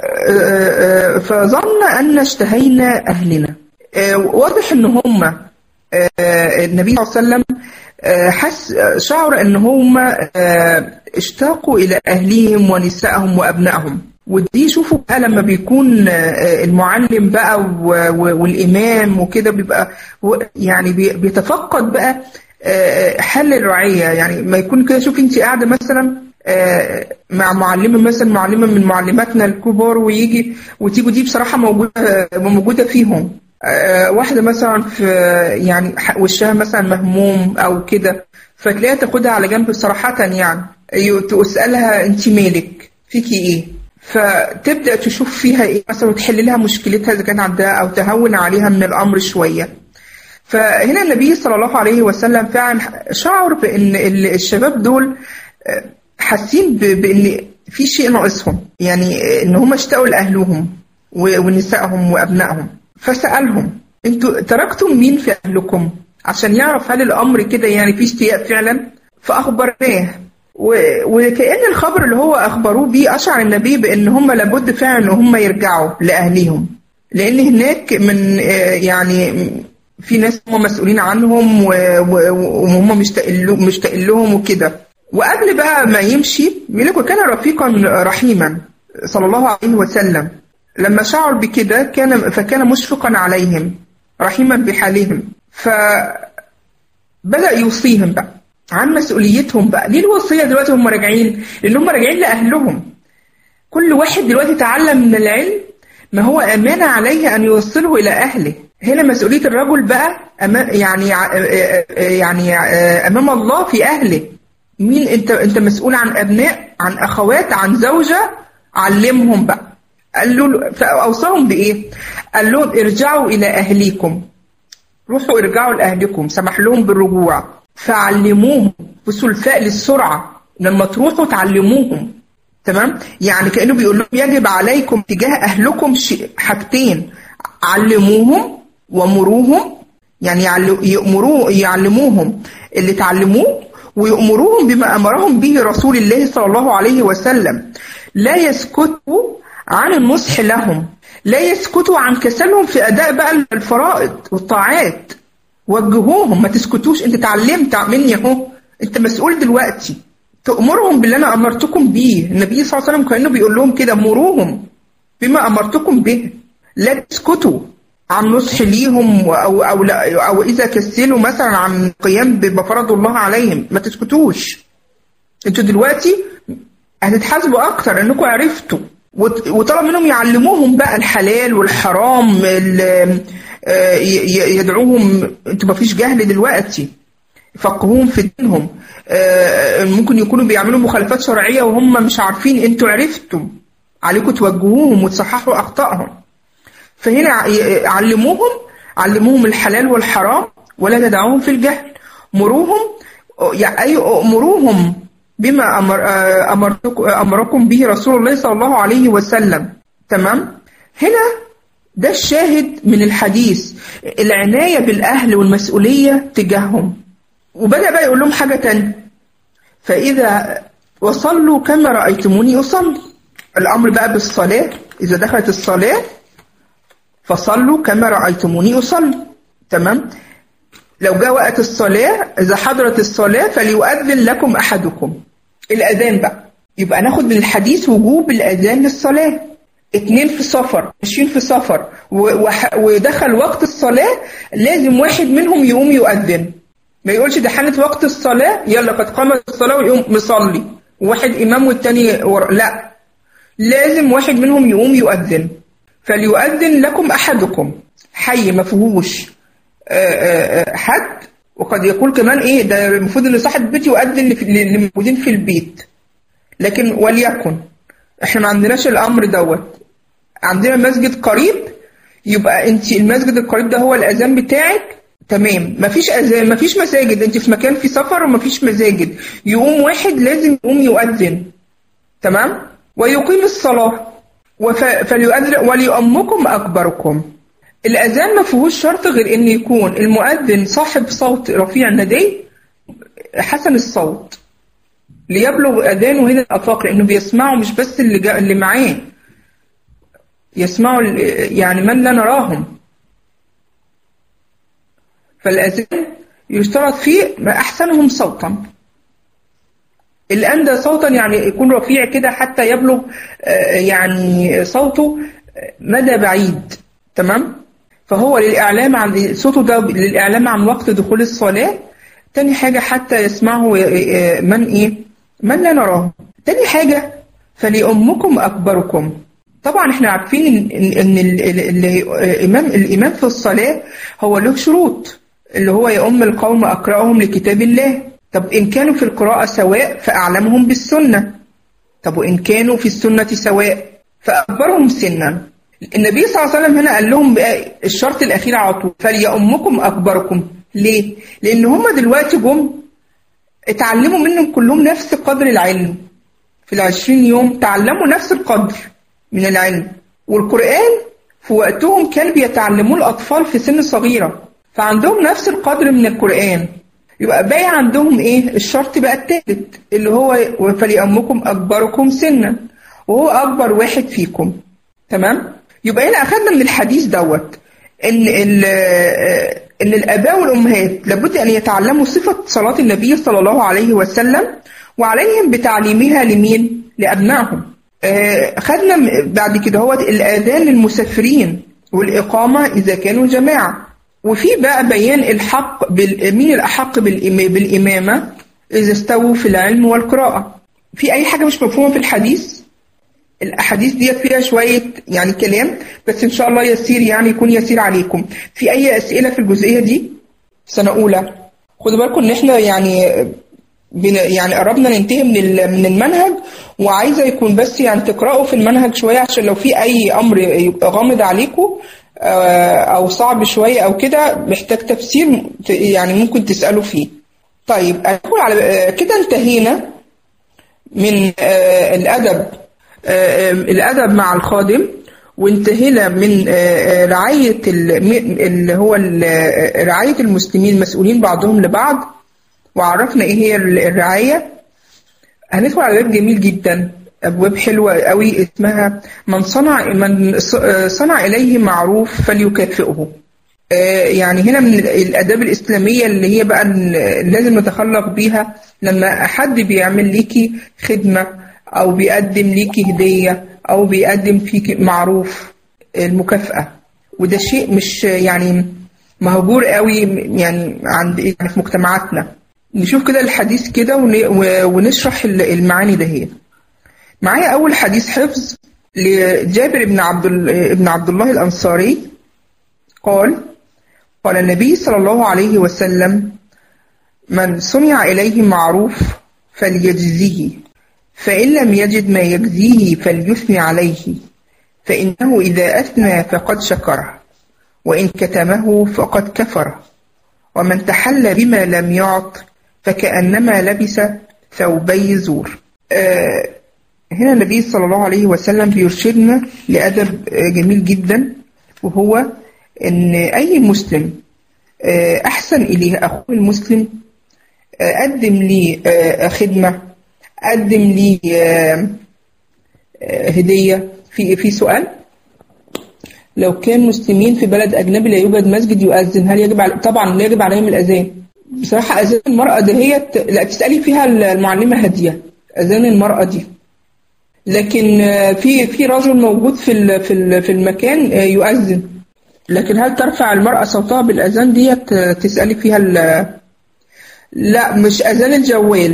A: فظن أن اشتهينا أهلنا واضح ان هم النبي صلى الله عليه وسلم حس شعر ان هم اشتاقوا الى اهليهم ونسائهم وابنائهم ودي شوفوا بقى لما بيكون المعلم بقى والامام وكده بيبقى يعني بيتفقد بقى حل الرعيه يعني ما يكون كده شوف انت قاعده مثلا مع معلمه مثلا معلمه من معلماتنا الكبار ويجي وتيجي دي بصراحه موجوده موجوده فيهم واحدة مثلا في يعني وشها مثلا مهموم أو كده فتلاقيها تاخدها على جنب صراحة يعني تسألها أنت مالك فيكي إيه فتبدأ تشوف فيها إيه مثلا وتحل لها مشكلتها إذا كان عندها أو تهون عليها من الأمر شوية فهنا النبي صلى الله عليه وسلم فعلا شعر بأن الشباب دول حاسين بأن في شيء ناقصهم يعني إن هم اشتاقوا لأهلهم ونسائهم وأبنائهم فسألهم انتوا تركتم مين في أهلكم عشان يعرف هل الأمر كده يعني في اشتياق فعلا فأخبرناه وكأن الخبر اللي هو أخبروه بيه أشعر النبي بأن هم لابد فعلا أن هم يرجعوا لأهليهم لأن هناك من يعني في ناس هم مسؤولين عنهم وهم مشتاق لهم وكده وقبل بقى ما يمشي بيقول لك وكان رفيقا رحيما صلى الله عليه وسلم لما شعر بكده كان فكان مشفقا عليهم رحيما بحالهم فبدأ يوصيهم بقى عن مسؤوليتهم بقى ليه الوصية دلوقتي هم راجعين لأن هم راجعين لأهلهم كل واحد دلوقتي تعلم من العلم ما هو أمانة عليه أن يوصله إلى أهله هنا مسؤولية الرجل بقى أمام يعني يعني أمام الله في أهله مين أنت أنت مسؤول عن أبناء عن أخوات عن زوجة علمهم بقى قال له فأوصاهم بإيه؟ قال لهم ارجعوا إلى أهليكم روحوا ارجعوا لأهلكم سمح لهم بالرجوع فعلموهم بسلفاء للسرعة لما تروحوا تعلموهم تمام؟ يعني كأنه بيقول لهم يجب عليكم تجاه أهلكم حاجتين علموهم ومروهم يعني يأمروا يعلموهم اللي تعلموه ويأمروهم بما أمرهم به رسول الله صلى الله عليه وسلم لا يسكتوا عن النصح لهم لا يسكتوا عن كسلهم في أداء بقى الفرائض والطاعات وجهوهم ما تسكتوش انت اتعلمت مني اهو انت مسؤول دلوقتي تأمرهم باللي أنا أمرتكم بيه النبي صلى الله عليه وسلم كأنه بيقول لهم كده مروهم بما أمرتكم به لا تسكتوا عن نصح ليهم أو, أو, لا أو إذا كسلوا مثلا عن القيام بما فرض الله عليهم ما تسكتوش انتوا دلوقتي هتتحاسبوا أكتر إنكم عرفتوا وطلب منهم يعلموهم بقى الحلال والحرام يدعوهم انتوا ما فيش جهل دلوقتي يفقهوهم في دينهم ممكن يكونوا بيعملوا مخالفات شرعية وهم مش عارفين انتوا عرفتم عليكم توجهوهم وتصححوا أخطائهم فهنا علموهم علموهم الحلال والحرام ولا تدعوهم في الجهل مروهم يعني مروهم بما أمر أمرتكم أمركم به رسول الله صلى الله عليه وسلم تمام هنا ده الشاهد من الحديث العناية بالأهل والمسؤولية تجاههم وبدأ بقى يقول لهم حاجة تانية فإذا وصلوا كما رأيتموني أصلي الأمر بقى بالصلاة إذا دخلت الصلاة فصلوا كما رأيتموني أصلي تمام لو جاء وقت الصلاة إذا حضرت الصلاة فليؤذن لكم أحدكم الأذان بقى يبقى ناخد من الحديث وجوب الأذان للصلاة اتنين في سفر ماشيين في سفر و- وح- ودخل وقت الصلاة لازم واحد منهم يقوم يؤذن ما يقولش ده حانت وقت الصلاة يلا قد قامت الصلاة ويقوم مصلي واحد إمام والتاني ورا لا لازم واحد منهم يقوم يؤذن فليؤذن لكم أحدكم حي ما فيهوش آه، آه، آه، حد وقد يقول كمان ايه ده المفروض ان صاحب البيت يؤذن لف- اللي موجودين في البيت لكن وليكن احنا ما عندناش الامر دوت عندنا مسجد قريب يبقى انت المسجد القريب ده هو الاذان بتاعك تمام مفيش اذان مفيش مساجد انت في مكان في سفر ومفيش مساجد يقوم واحد لازم يقوم يؤذن تمام ويقيم الصلاه وف... فليؤذن وليؤمكم اكبركم الاذان ما فيهوش شرط غير ان يكون المؤذن صاحب صوت رفيع الندي حسن الصوت ليبلغ اذانه هنا الافاق لانه بيسمعوا مش بس اللي جا... اللي معاه يسمعوا ال- يعني من لا نراهم فالأذان يشترط فيه ما أحسنهم صوتا الأندى صوتا يعني يكون رفيع كده حتى يبلغ آه، يعني صوته مدى بعيد تمام فهو للإعلام عن صوته ده للإعلام عن وقت دخول الصلاة تاني حاجة حتى يسمعه آه، من إيه من لا نراه تاني حاجة فلأمكم أكبركم طبعا احنا عارفين ان ان إن ال- ال- ال- الامام الامام في الصلاه هو له شروط اللي هو يؤم القوم اقراهم لكتاب الله طب ان كانوا في القراءه سواء فاعلمهم بالسنه طب وان كانوا في السنه سواء فاكبرهم سنا النبي صلى الله عليه وسلم هنا قال لهم بقى الشرط الاخير على طول فليؤمكم اكبركم ليه؟ لان هم دلوقتي جم اتعلموا منهم كلهم نفس قدر العلم في العشرين يوم تعلموا نفس القدر من العلم والقرآن في وقتهم كان بيتعلموه الأطفال في سن صغيرة فعندهم نفس القدر من القرآن يبقى باقي عندهم إيه الشرط بقى الثالث اللي هو فليأمكم أكبركم سنا وهو أكبر واحد فيكم تمام يبقى هنا أخذنا من الحديث دوت إن ال- إن الآباء والأمهات لابد أن يتعلموا صفة صلاة النبي صلى الله عليه وسلم وعليهم بتعليمها لمين؟ لأبنائهم آه، خدنا م- بعد كده هو الآذان للمسافرين والإقامة إذا كانوا جماعة وفي بقى بيان الحق بال... مين الأحق بالإم... بالإمامة إذا استووا في العلم والقراءة في أي حاجة مش مفهومة في الحديث الأحاديث ديت فيها شوية يعني كلام بس إن شاء الله يسير يعني يكون يسير عليكم في أي أسئلة في الجزئية دي سنة أولى خدوا بالكم إن إحنا يعني بن يعني قربنا ننتهي من ال- من المنهج وعايزه يكون بس يعني تقراوا في المنهج شويه عشان لو في اي امر يبقى غامض عليكم آه، او صعب شويه او كده محتاج تفسير ت- يعني ممكن تسالوا فيه. طيب ادخل على آه، كده انتهينا من آه، الادب آه، آه، الادب مع الخادم وانتهينا من آه، آه، رعايه ال- م- اللي هو ال- آه، رعايه المسلمين مسؤولين بعضهم لبعض وعرفنا ايه هي ال- الرعايه هندخل على باب جميل جدا ابواب حلوه قوي اسمها من صنع من ص- آه، صنع اليه معروف فليكافئه آه، يعني هنا من ال- الاداب الاسلاميه اللي هي بقى ال- لازم نتخلق بيها لما حد بيعمل ليكي خدمه او بيقدم ليكي هديه او بيقدم فيكي معروف المكافاه وده شيء مش يعني مهجور قوي يعني عند يعني في مجتمعاتنا نشوف كده الحديث كده ون- و- ونشرح ال- المعاني ده هي معايا أول حديث حفظ لجابر بن عبد ال- بن عبد الله الأنصاري قال قال النبي صلى الله عليه وسلم من سمع إليه معروف فليجزيه فإن لم يجد ما يجزيه فليثني عليه فإنه إذا أثنى فقد شكره وإن كتمه فقد كفره ومن تحلى بما لم يعط فكأنما لبس ثوبي زور آه هنا النبي صلى الله عليه وسلم بيرشدنا لأدب آه، جميل جدا وهو إن أي مسلم آه، أحسن إليه أخوه المسلم آه، قدم لي آه، خدمة قدم لي آه، آه، هدية في في سؤال لو كان مسلمين في بلد أجنبي لا يوجد مسجد يؤذن هل يجب علي... طبعا لا يجب عليهم الأذان بصراحة أذان المرأة دهيت لا تسألي فيها المعلمة هدية أذان المرأة دي لكن آه، في في رجل موجود في ال- في ال- في المكان آه، يؤذن لكن هل ترفع المرأة صوتها بالأذان ديت آه، تسألي فيها ال- لا مش أذان الجوال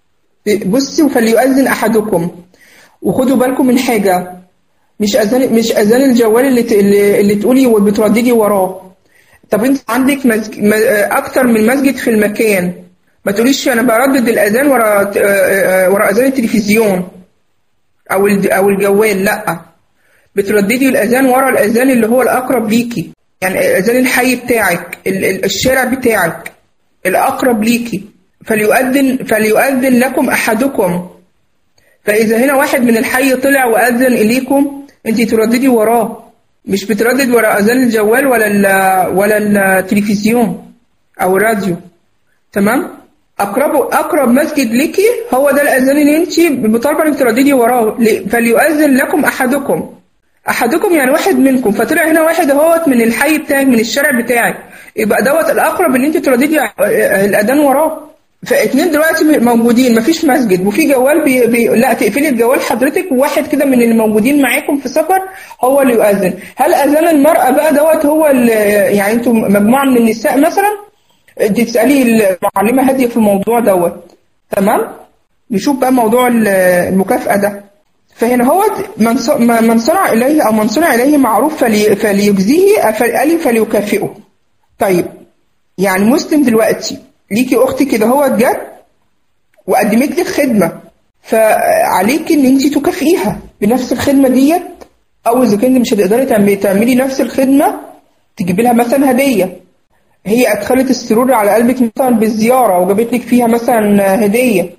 A: بصي فليؤذن أحدكم وخدوا بالكم من حاجة مش أذان مش أذان الجوال اللي ت- اللي, اللي تقولي وبترددي وراه طب انت عندك مسج... م- اكتر من مسجد في المكان ما تقوليش انا بردد الاذان ورا ت- ورا اذان التلفزيون او ال- او الجوال لا بترددي الاذان ورا الاذان اللي هو الاقرب ليكي يعني اذان الحي بتاعك ال- ال- الشارع بتاعك الاقرب ليكي فليؤذن فليؤذن لكم احدكم فاذا هنا واحد من الحي طلع واذن اليكم انت ترددي وراه مش بتردد ورا اذان الجوال ولا ال- ولا التلفزيون او الراديو تمام اقرب اقرب مسجد ليكي هو ده الاذان اللي انت مطالبه انك ترددي وراه ل- فليؤذن لكم احدكم احدكم يعني واحد منكم فطلع هنا واحد اهوت من الحي بتاعك من الشارع بتاعك يبقى دوت الاقرب ان انت ترددي الاذان وراه فاتنين دلوقتي موجودين مفيش مسجد وفي جوال بي بي لا تقفلي الجوال حضرتك وواحد كده من اللي موجودين معاكم في سفر هو اللي يؤذن هل اذان المرأة بقى دوت هو اللي يعني انتم مجموعة من النساء مثلا انت تسألي المعلمة هادية في الموضوع دوت تمام نشوف بقى موضوع ال- المكافأة ده فهنا هو من ص- من صنع إليه أو من صنع إليه معروف فلي فليجزيه فلي فليكافئه طيب يعني مسلم دلوقتي ليكي أختي كده هو جت وقدمت لك خدمة فعليك إن أنت تكافئيها بنفس الخدمة ديت أو إذا كنت مش هتقدري تعملي, تعملي نفس الخدمة تجيبي لها مثلا هدية هي أدخلت السرور على قلبك مثلا بالزيارة وجابت لك فيها مثلا هدية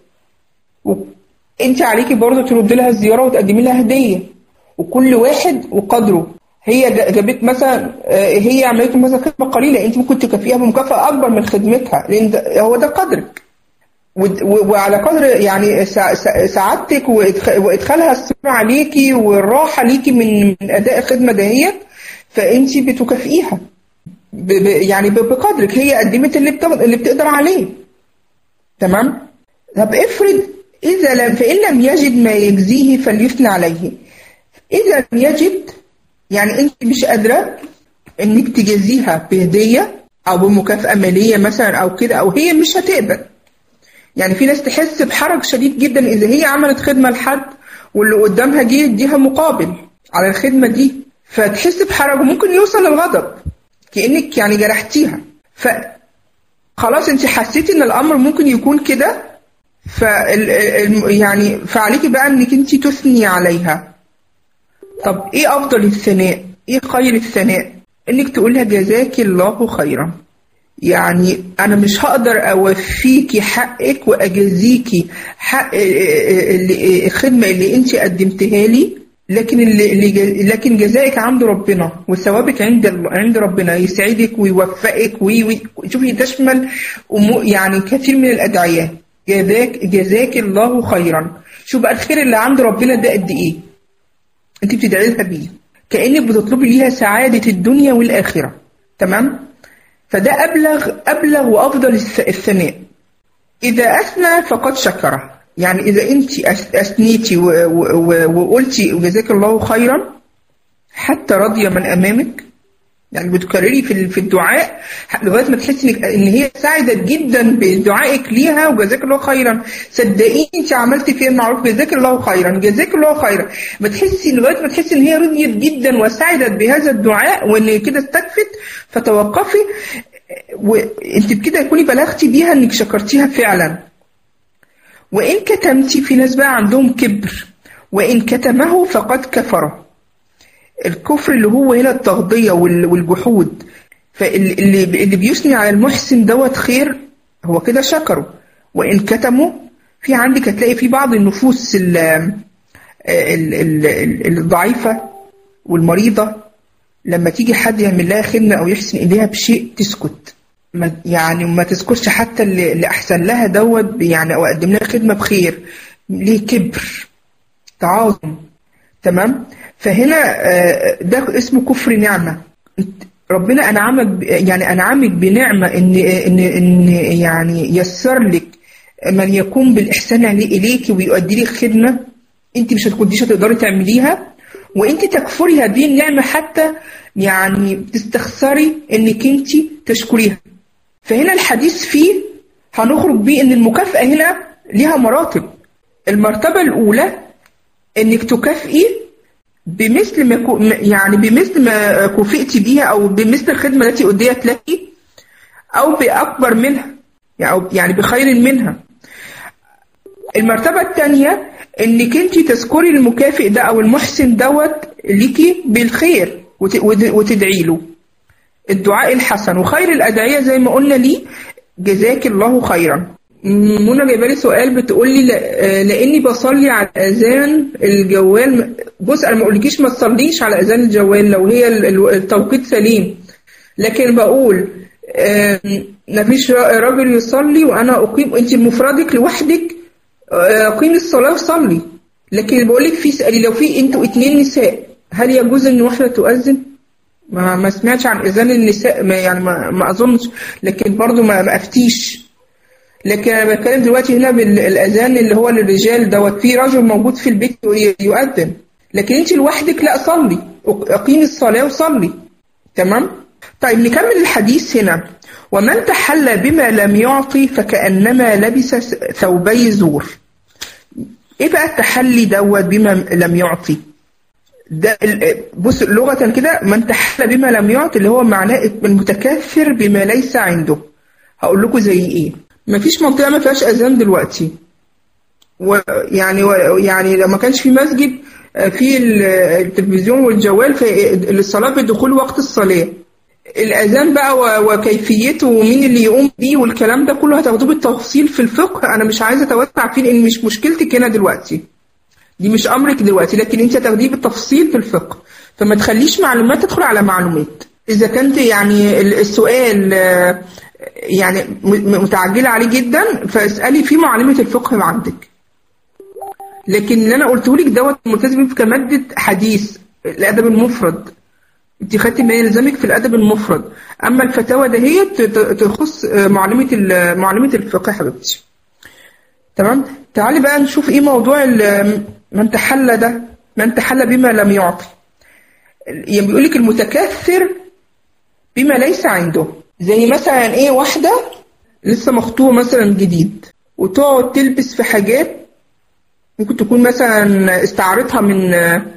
A: وانت عليكي برضه ترد لها الزيارة وتقدمي لها هدية وكل واحد وقدره هي جا- جابت مثلا آه، هي عملت مثلا خدمة قليلة انت ممكن تكافئيها بمكافأة أكبر من خدمتها لأن ده- هو ده قدرك ود- و- وعلى قدر يعني سع- سع- سعادتك وإدخ- وإدخالها السرور عليكي والراحة ليكي من من أداء الخدمة دهيت فأنت بتكافئيها ب- ب- يعني ب- بقدرك هي قدمت اللي بتقدر اللي بتقدر عليه تمام طب افرض إذا لم فإن لم يجد ما يجزيه فليثنى عليه إذا لم يجد يعني أنت مش قادرة إنك تجازيها بهدية أو بمكافأة مالية مثلا أو كده أو هي مش هتقبل يعني في ناس تحس بحرج شديد جدا إذا هي عملت خدمة لحد واللي قدامها جه يديها مقابل على الخدمة دي فتحس بحرج وممكن يوصل للغضب كأنك يعني جرحتيها ف خلاص انت حسيتي ان الامر ممكن يكون كده ف يعني فعليكي بقى انك انت تثني عليها طب ايه افضل الثناء ايه خير الثناء انك تقولها جزاك الله خيرا يعني انا مش هقدر اوفيكي حقك واجازيكي حق اللي- الخدمه اللي انت قدمتها لي لكن اللي اللي جا- لكن جزائك عند ربنا وثوابك عند ال- عند ربنا يسعدك ويوفقك وي وي شوفي تشمل أمو- يعني كثير من الادعياء جزاك جزاك الله خيرا شوف بقى الخير اللي عند ربنا ده قد ايه انت بتدعي لها بيه كانك بتطلبي ليها سعاده الدنيا والاخره تمام فده ابلغ ابلغ وافضل الث- الثناء اذا اثنى فقد شكره يعني اذا انت أث- اثنيتي و- و- و- وقلتي جزاك الله خيرا حتى رضي من امامك يعني بتكرري في ال- في الدعاء لغايه ما تحسي انك ان هي سعدت جدا بدعائك ليها وجزاك الله خيرا صدقيني انت عملتي فيها المعروف جزاك الله خيرا جزاك الله خيرا ما تحسي لغايه ما تحسي ان هي رضيت جدا وسعدت بهذا الدعاء وان كده استكفت فتوقفي وانت بكده تكوني بلغتي بيها انك شكرتيها فعلا وان كتمتي في ناس بقى عندهم كبر وان كتمه فقد كفر الكفر اللي هو هنا التغطية وال- والجحود فاللي اللي بيثني على المحسن دوت خير هو كده شكره وإن كتموا في عندك هتلاقي في بعض النفوس ال- ال- ال- ال- الضعيفة والمريضة لما تيجي حد يعمل لها خدمة أو يحسن إليها بشيء تسكت ما- يعني ما تذكرش حتى اللي اللي أحسن لها دوت يعني أو قدم لها خدمة بخير ليه كبر تعاظم تمام فهنا آه، ده اسمه كفر نعمة ربنا أنعمك ب- يعني أنعمك بنعمة إن إن إن يعني يسر لك من يقوم بالإحسان عليه إليك ويؤدي لك خدمة انت مش هتكونيش هتقدري تعمليها وانت تكفري هذه النعمة حتى يعني تستخسري انك انت تشكريها فهنا الحديث فيه هنخرج بيه ان المكافأة هنا ليها مراتب المرتبة الأولى انك تكافئي بمثل ما كو- يعني بمثل ما كفئت بيها او بمثل الخدمة التي أديت لك او بأكبر منها يعني أو- يعني بخير منها المرتبة الثانية انك انت تذكري المكافئ ده او المحسن دوت ليكي بالخير وت- وت- وتدعي له الدعاء الحسن وخير الادعية زي ما قلنا ليه جزاك الله خيرا م- منى جايبه لي سؤال بتقول لي لا- آه، لاني بصلي على اذان الجوال بص انا ما اقولكيش ما تصليش على اذان الجوال لو هي ال- ال- التوقيت سليم لكن بقول آم، مفيش را- راجل يصلي وانا اقيم انت بمفردك لوحدك آه، قيمي الصلاة وصلي لكن بقول لك في سؤالي لو في انتوا اتنين نساء هل يجوز ان واحدة تؤذن؟ ما ما سمعتش عن اذان النساء ما يعني ما, ما اظنش لكن برضو ما ما افتيش لكن انا بتكلم دلوقتي هنا بالاذان اللي هو للرجال دوت في رجل موجود في البيت ي- يؤذن لكن انت لوحدك لا صلي اقيمي الصلاة وصلي تمام؟ طيب نكمل الحديث هنا ومن تحلى بما لم يعطي فكأنما لبس ثوبي زور ايه بقى التحلي دوت بما لم يعطي ده ال- بص لغة كده من تحلى بما لم يعطي اللي هو معناه المتكثر بما ليس عنده هقول لكم زي ايه مفيش منطقة ما فيهاش اذان دلوقتي ويعني يعني لو ما كانش في مسجد آه، في ال- التلفزيون والجوال فالصلاة بدخول وقت الصلاة الأذان بقى و- وكيفيته ومين اللي يقوم بيه والكلام ده كله هتاخدوه بالتفصيل في الفقه أنا مش عايزة أتوسع فيه لأن مش مشكلتك هنا دلوقتي دي مش أمرك دلوقتي لكن أنت هتاخديه بالتفصيل في الفقه فما تخليش معلومات تدخل على معلومات إذا كنت يعني ال- السؤال آه، يعني م- متعجلة عليه جدا فاسألي في معلمة الفقه عندك لكن اللي انا قلته لك دوت ملتزم بيه كماده حديث الادب المفرد انت خدتي ما يلزمك في الادب المفرد اما الفتاوى دهيت ت- تخص آه، معلمه ال- معلمه الفقه يا حبيبتي تمام تعالي بقى نشوف ايه موضوع ال- من تحلى ده من تحلى بما لم يعطي يعني بيقول لك المتكثر بما ليس عنده زي مثلا ايه واحده لسه مخطوبه مثلا جديد وتقعد تلبس في حاجات ممكن تكون مثلا استعارتها من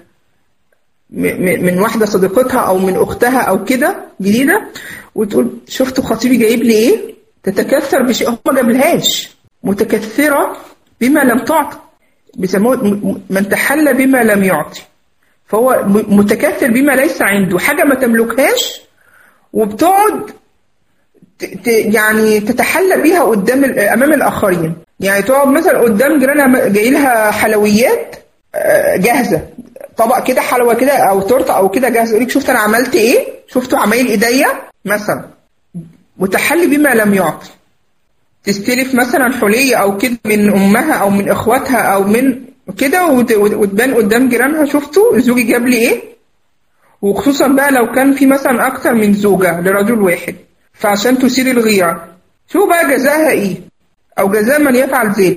A: م- م- من واحدة صديقتها أو من أختها أو كده جديدة وتقول شفتوا خطيبي جايب لي إيه؟ تتكثر بشيء هو ما جابلهاش متكثرة بما لم تعطي بيسموه م- م- من تحلى بما لم يعطي فهو م- متكثر بما ليس عنده حاجة ما تملكهاش وبتقعد ت- ت- يعني تتحلى بيها قدام ال- امام الاخرين يعني تقعد مثلا قدام جيرانها جاي لها حلويات آه، جاهزه طبق كده حلوى كده او تورته او كده جاهزه يقول لك شفت انا عملت ايه شفتوا عمايل ايديا مثلا وتحلي بما لم يعطي تستلف مثلا حلية أو كده من أمها أو من إخواتها أو من كده وت- وت- وتبان قدام جيرانها شفتوا زوجي جاب لي إيه وخصوصا بقى لو كان في مثلا أكتر من زوجة لرجل واحد فعشان تثير الغيرة شو بقى جزاها إيه أو جزاء من يفعل ذلك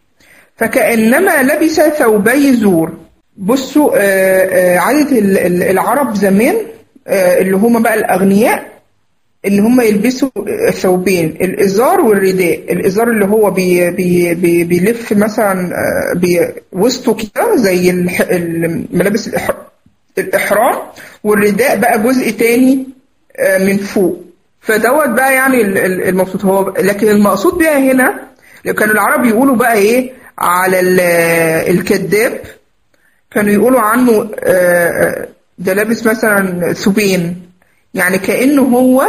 A: فكأنما لبس ثوبي زور بصوا آه، آه، عادة ال- ال- العرب زمان آه، اللي هم بقى الأغنياء ان هم يلبسوا ثوبين الازار والرداء الازار اللي هو بي بي بي بيلف مثلا آه، بي وسطه كده زي الح- الملابس الإح- الاحرام والرداء بقى جزء تاني آه، من فوق فدوت بقى يعني ال- ال- المقصود هو لكن المقصود بيها هنا كانوا العرب يقولوا بقى ايه على ال- الكذاب كانوا يقولوا عنه آه، آه، ده لابس مثلا ثوبين يعني كأنه هو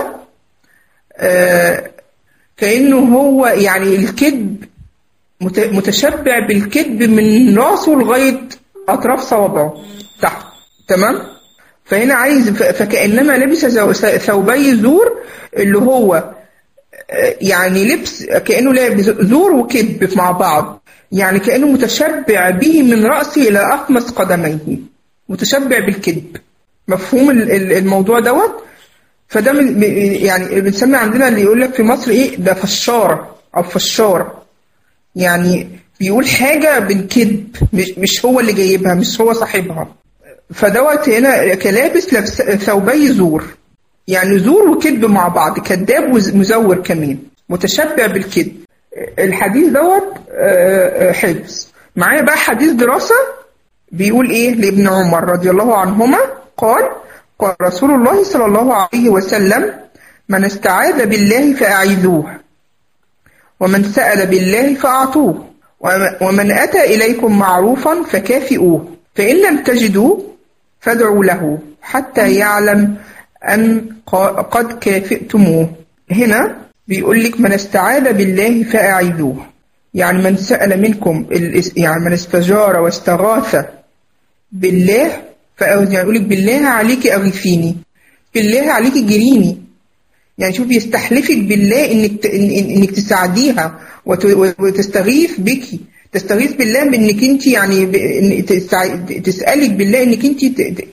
A: آه، كأنه هو يعني الكذب مت- متشبع بالكذب من راسه لغاية أطراف صوابعه تحت تمام فهنا عايز ف- فكأنما لبس زو- ثوبي زور اللي هو آه، يعني لبس كأنه لابس زور وكذب مع بعض يعني كأنه متشبع به من رأسه إلى أخمص قدميه متشبع بالكذب مفهوم ال- ال- الموضوع دوت فده من ب- يعني بنسمي عندنا اللي يقول لك في مصر ايه ده فشارة او فشارة يعني بيقول حاجة بالكذب مش, مش هو اللي جايبها مش هو صاحبها فدوت هنا كلابس لبس ثوبي زور يعني زور وكذب مع بعض كذاب ومزور كمان متشبع بالكذب الحديث دوت حفظ معايا بقى حديث دراسة بيقول ايه لابن عمر رضي الله عنهما قال قال رسول الله صلى الله عليه وسلم من استعاذ بالله فأعيذوه ومن سأل بالله فأعطوه ومن أتى إليكم معروفا فكافئوه فإن لم تجدوا فادعوا له حتى يعلم أن قد كافئتموه هنا بيقول لك من استعاذ بالله فأعيذوه يعني من سأل منكم يعني من استجار واستغاث بالله يعني يقول لك بالله عليك أغثيني بالله عليك جريني يعني شوف يستحلفك بالله انك انك تساعديها وتستغيث بك تستغيث بالله بانك انت يعني تسالك بالله انك انت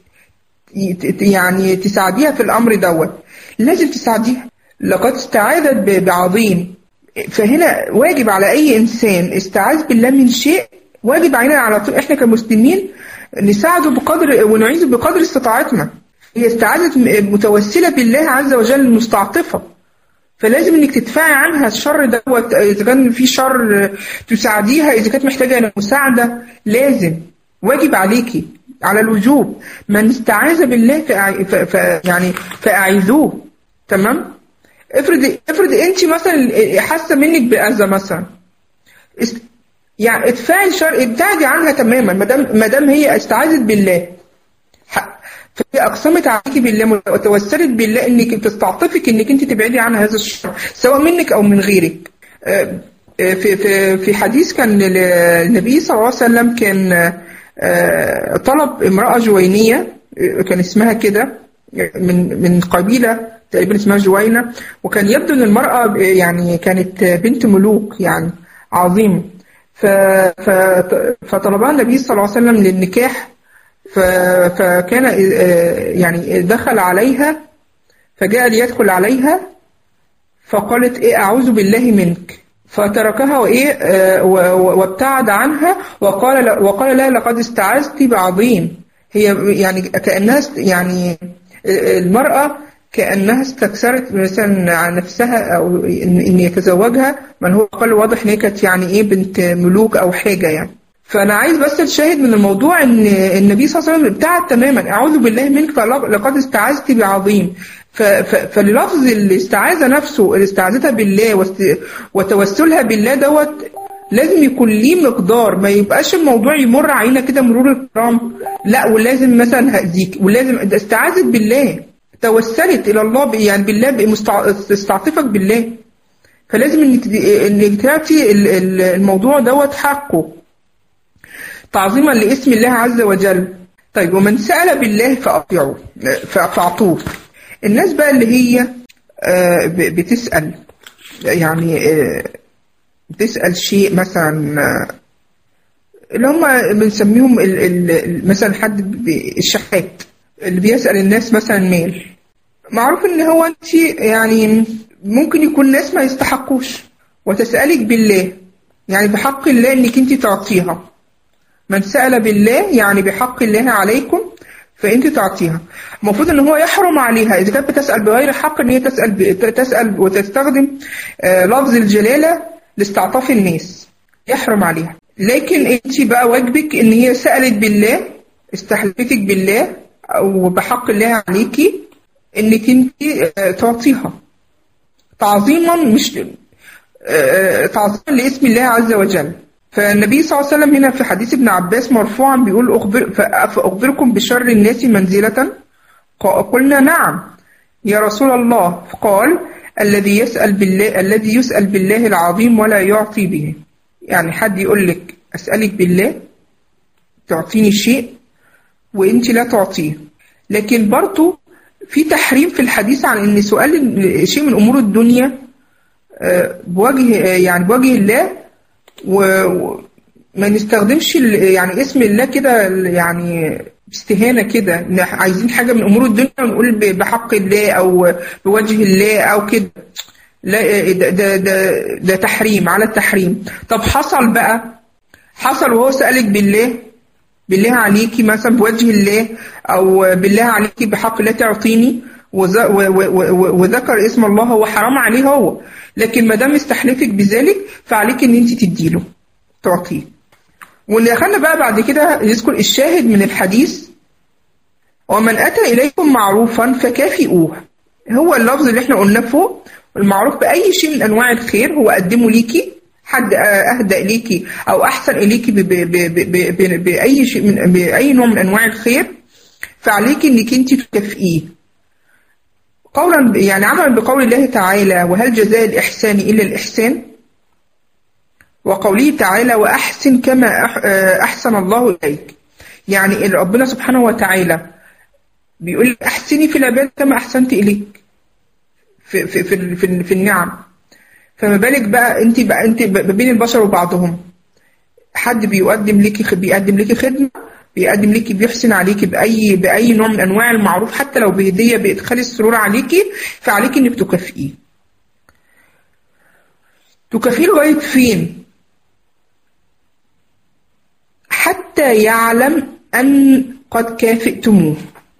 A: يعني تساعديها في الامر دوت لازم تساعديها لقد استعاذت بعظيم فهنا واجب على اي انسان استعاذ بالله من شيء واجب علينا على طول احنا كمسلمين نساعده بقدر ونعيذه بقدر استطاعتنا هي استعاذت متوسلة بالله عز وجل المستعطفة فلازم انك تدفعي عنها الشر دوت اذا كان في شر تساعديها اذا كانت محتاجه مساعده لازم واجب عليكي على الوجوب من استعاذ بالله فأع... ف... ف... يعني فاعيذوه تمام افرض افرض انت مثلا حاسه منك باذى مثلا است... يعني ادفعي الشر ابتعدي عنها تماما ما دام ما دام هي استعاذت بالله فهي اقسمت عليك بالله وتوسلت بالله انك تستعطفك انك انت تبعدي عن هذا الشر سواء منك او من غيرك في في في حديث كان النبي صلى الله عليه وسلم كان طلب امراه جوينيه كان اسمها كده من من قبيله تقريبا اسمها جوينه وكان يبدو ان المراه يعني كانت بنت ملوك يعني عظيمه فطلبها النبي صلى الله عليه وسلم للنكاح فكان يعني دخل عليها فجاء ليدخل عليها فقالت ايه اعوذ بالله منك فتركها وايه وابتعد عنها وقال وقال لها لقد استعذت بعظيم هي يعني كانها يعني المراه كانها استكثرت مثلا عن نفسها او ان يتزوجها من هو قال واضح ان هي كانت يعني ايه بنت ملوك او حاجه يعني فانا عايز بس الشاهد من الموضوع ان النبي صلى الله عليه وسلم ابتعد تماما اعوذ بالله منك لقد استعذت بعظيم فللفظ الاستعاذه نفسه الاستعاذتها بالله وتوسلها بالله دوت لازم يكون ليه مقدار ما يبقاش الموضوع يمر علينا كده مرور الكرام لا ولازم مثلا هأذيك ولازم استعاذت بالله توسلت الى الله يعني بالله استعطفك بالله فلازم انك انك تعطي الموضوع دوت حقه تعظيما لاسم الله عز وجل طيب ومن سأل بالله فأطيعوه فأعطوه الناس بقى اللي هي بتسأل يعني بتسأل شيء مثلا اللي هم بنسميهم مثلا حد الشحات اللي بيسأل الناس مثلا مال معروف ان هو انت يعني ممكن يكون ناس ما يستحقوش وتسألك بالله يعني بحق الله انك انت تعطيها من سأل بالله يعني بحق الله عليكم فانت تعطيها المفروض ان هو يحرم عليها اذا كانت بتسال بغير حق ان هي تسال تسال وتستخدم لفظ الجلاله لاستعطاف الناس يحرم عليها لكن انت بقى واجبك ان هي سالت بالله استحلفتك بالله او بحق الله عليكي انك انت تعطيها تعظيما مش تعظيما لاسم الله عز وجل فالنبي صلى الله عليه وسلم هنا في حديث ابن عباس مرفوعا بيقول أخبر فأخبركم بشر الناس منزلة قلنا نعم يا رسول الله قال الذي يسأل بالله الذي يسأل بالله العظيم ولا يعطي به يعني حد يقول لك أسألك بالله تعطيني شيء وانت لا تعطيه لكن برضو في تحريم في الحديث عن ان سؤال شيء من امور الدنيا بوجه يعني بوجه الله وما نستخدمش يعني اسم الله كده يعني باستهانة كده عايزين حاجة من أمور الدنيا ونقول بحق الله أو بوجه الله أو كده لا ده, ده, ده, ده تحريم على التحريم طب حصل بقى حصل وهو سألك بالله بالله عليكي مثلا بوجه الله أو بالله عليكي بحق لا تعطيني وز- و- و- و- وذكر اسم الله هو حرام عليه هو لكن ما دام استحلفك بذلك فعليك ان انت تديله تعطيه واللي دخلنا بقى بعد كده يذكر الشاهد من الحديث ومن أتى إليكم معروفا فكافئوه هو اللفظ اللي احنا قلناه فوق المعروف بأي شيء من أنواع الخير هو قدمه ليكي حد أهدى إليكي أو أحسن إليكي ب- ب- ب- ب- ب- بأي شيء من بأي نوع من أنواع الخير فعليك إنك أنت تكافئيه قولا يعني عملا بقول الله تعالى وهل جزاء الإحسان إلا الإحسان وقوله تعالى وأحسن كما أح- أحسن الله إليك يعني ربنا سبحانه وتعالى بيقول لك أحسني في العباد كما أحسنت إليك في في في, في, في النعم فما بالك بقى أنت بقى أنت ما بين البشر وبعضهم حد بيقدم لك بيقدم لك خدمة بيقدم لك بيحسن عليك بأي بأي نوع من أنواع المعروف حتى لو بهدية بإدخال السرور عليكي فعليك إنك تكافئيه تكافئيه لغاية فين؟ حتى يعلم أن قد كافئتموه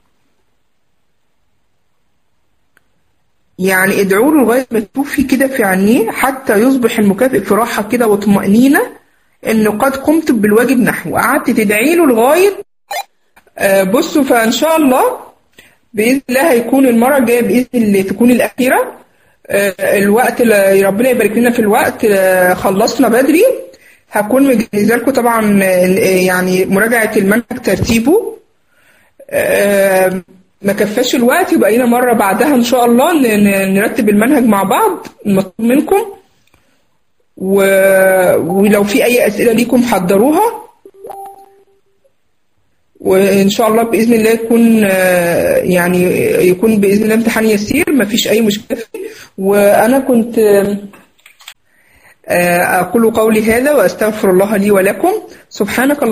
A: يعني ادعوا له لغاية ما تشوفي كده في عينيه حتى يصبح المكافئ في راحة كده وطمأنينة إنه قد قمت بالواجب نحوه قعدت تدعي له لغاية آه، بصوا فإن شاء الله بإذن الله هيكون المرة الجاية بإذن الله تكون الأخيرة آه، الوقت اللي ربنا يبارك لنا في الوقت آه، خلصنا بدري هكون مجهزة لكم طبعا آه، يعني مراجعة المنهج ترتيبه آه، ما كفاش الوقت يبقى لنا مرة بعدها إن شاء الله ن- ن- نرتب المنهج مع بعض المطلوب منكم و... ولو في أي أسئلة ليكم حضروها وإن شاء الله بإذن الله يكون آه، يعني يكون بإذن الله امتحان يسير ما فيش أي مشكلة فيه وأنا كنت آه، أقول قولي هذا وأستغفر الله لي ولكم سبحانك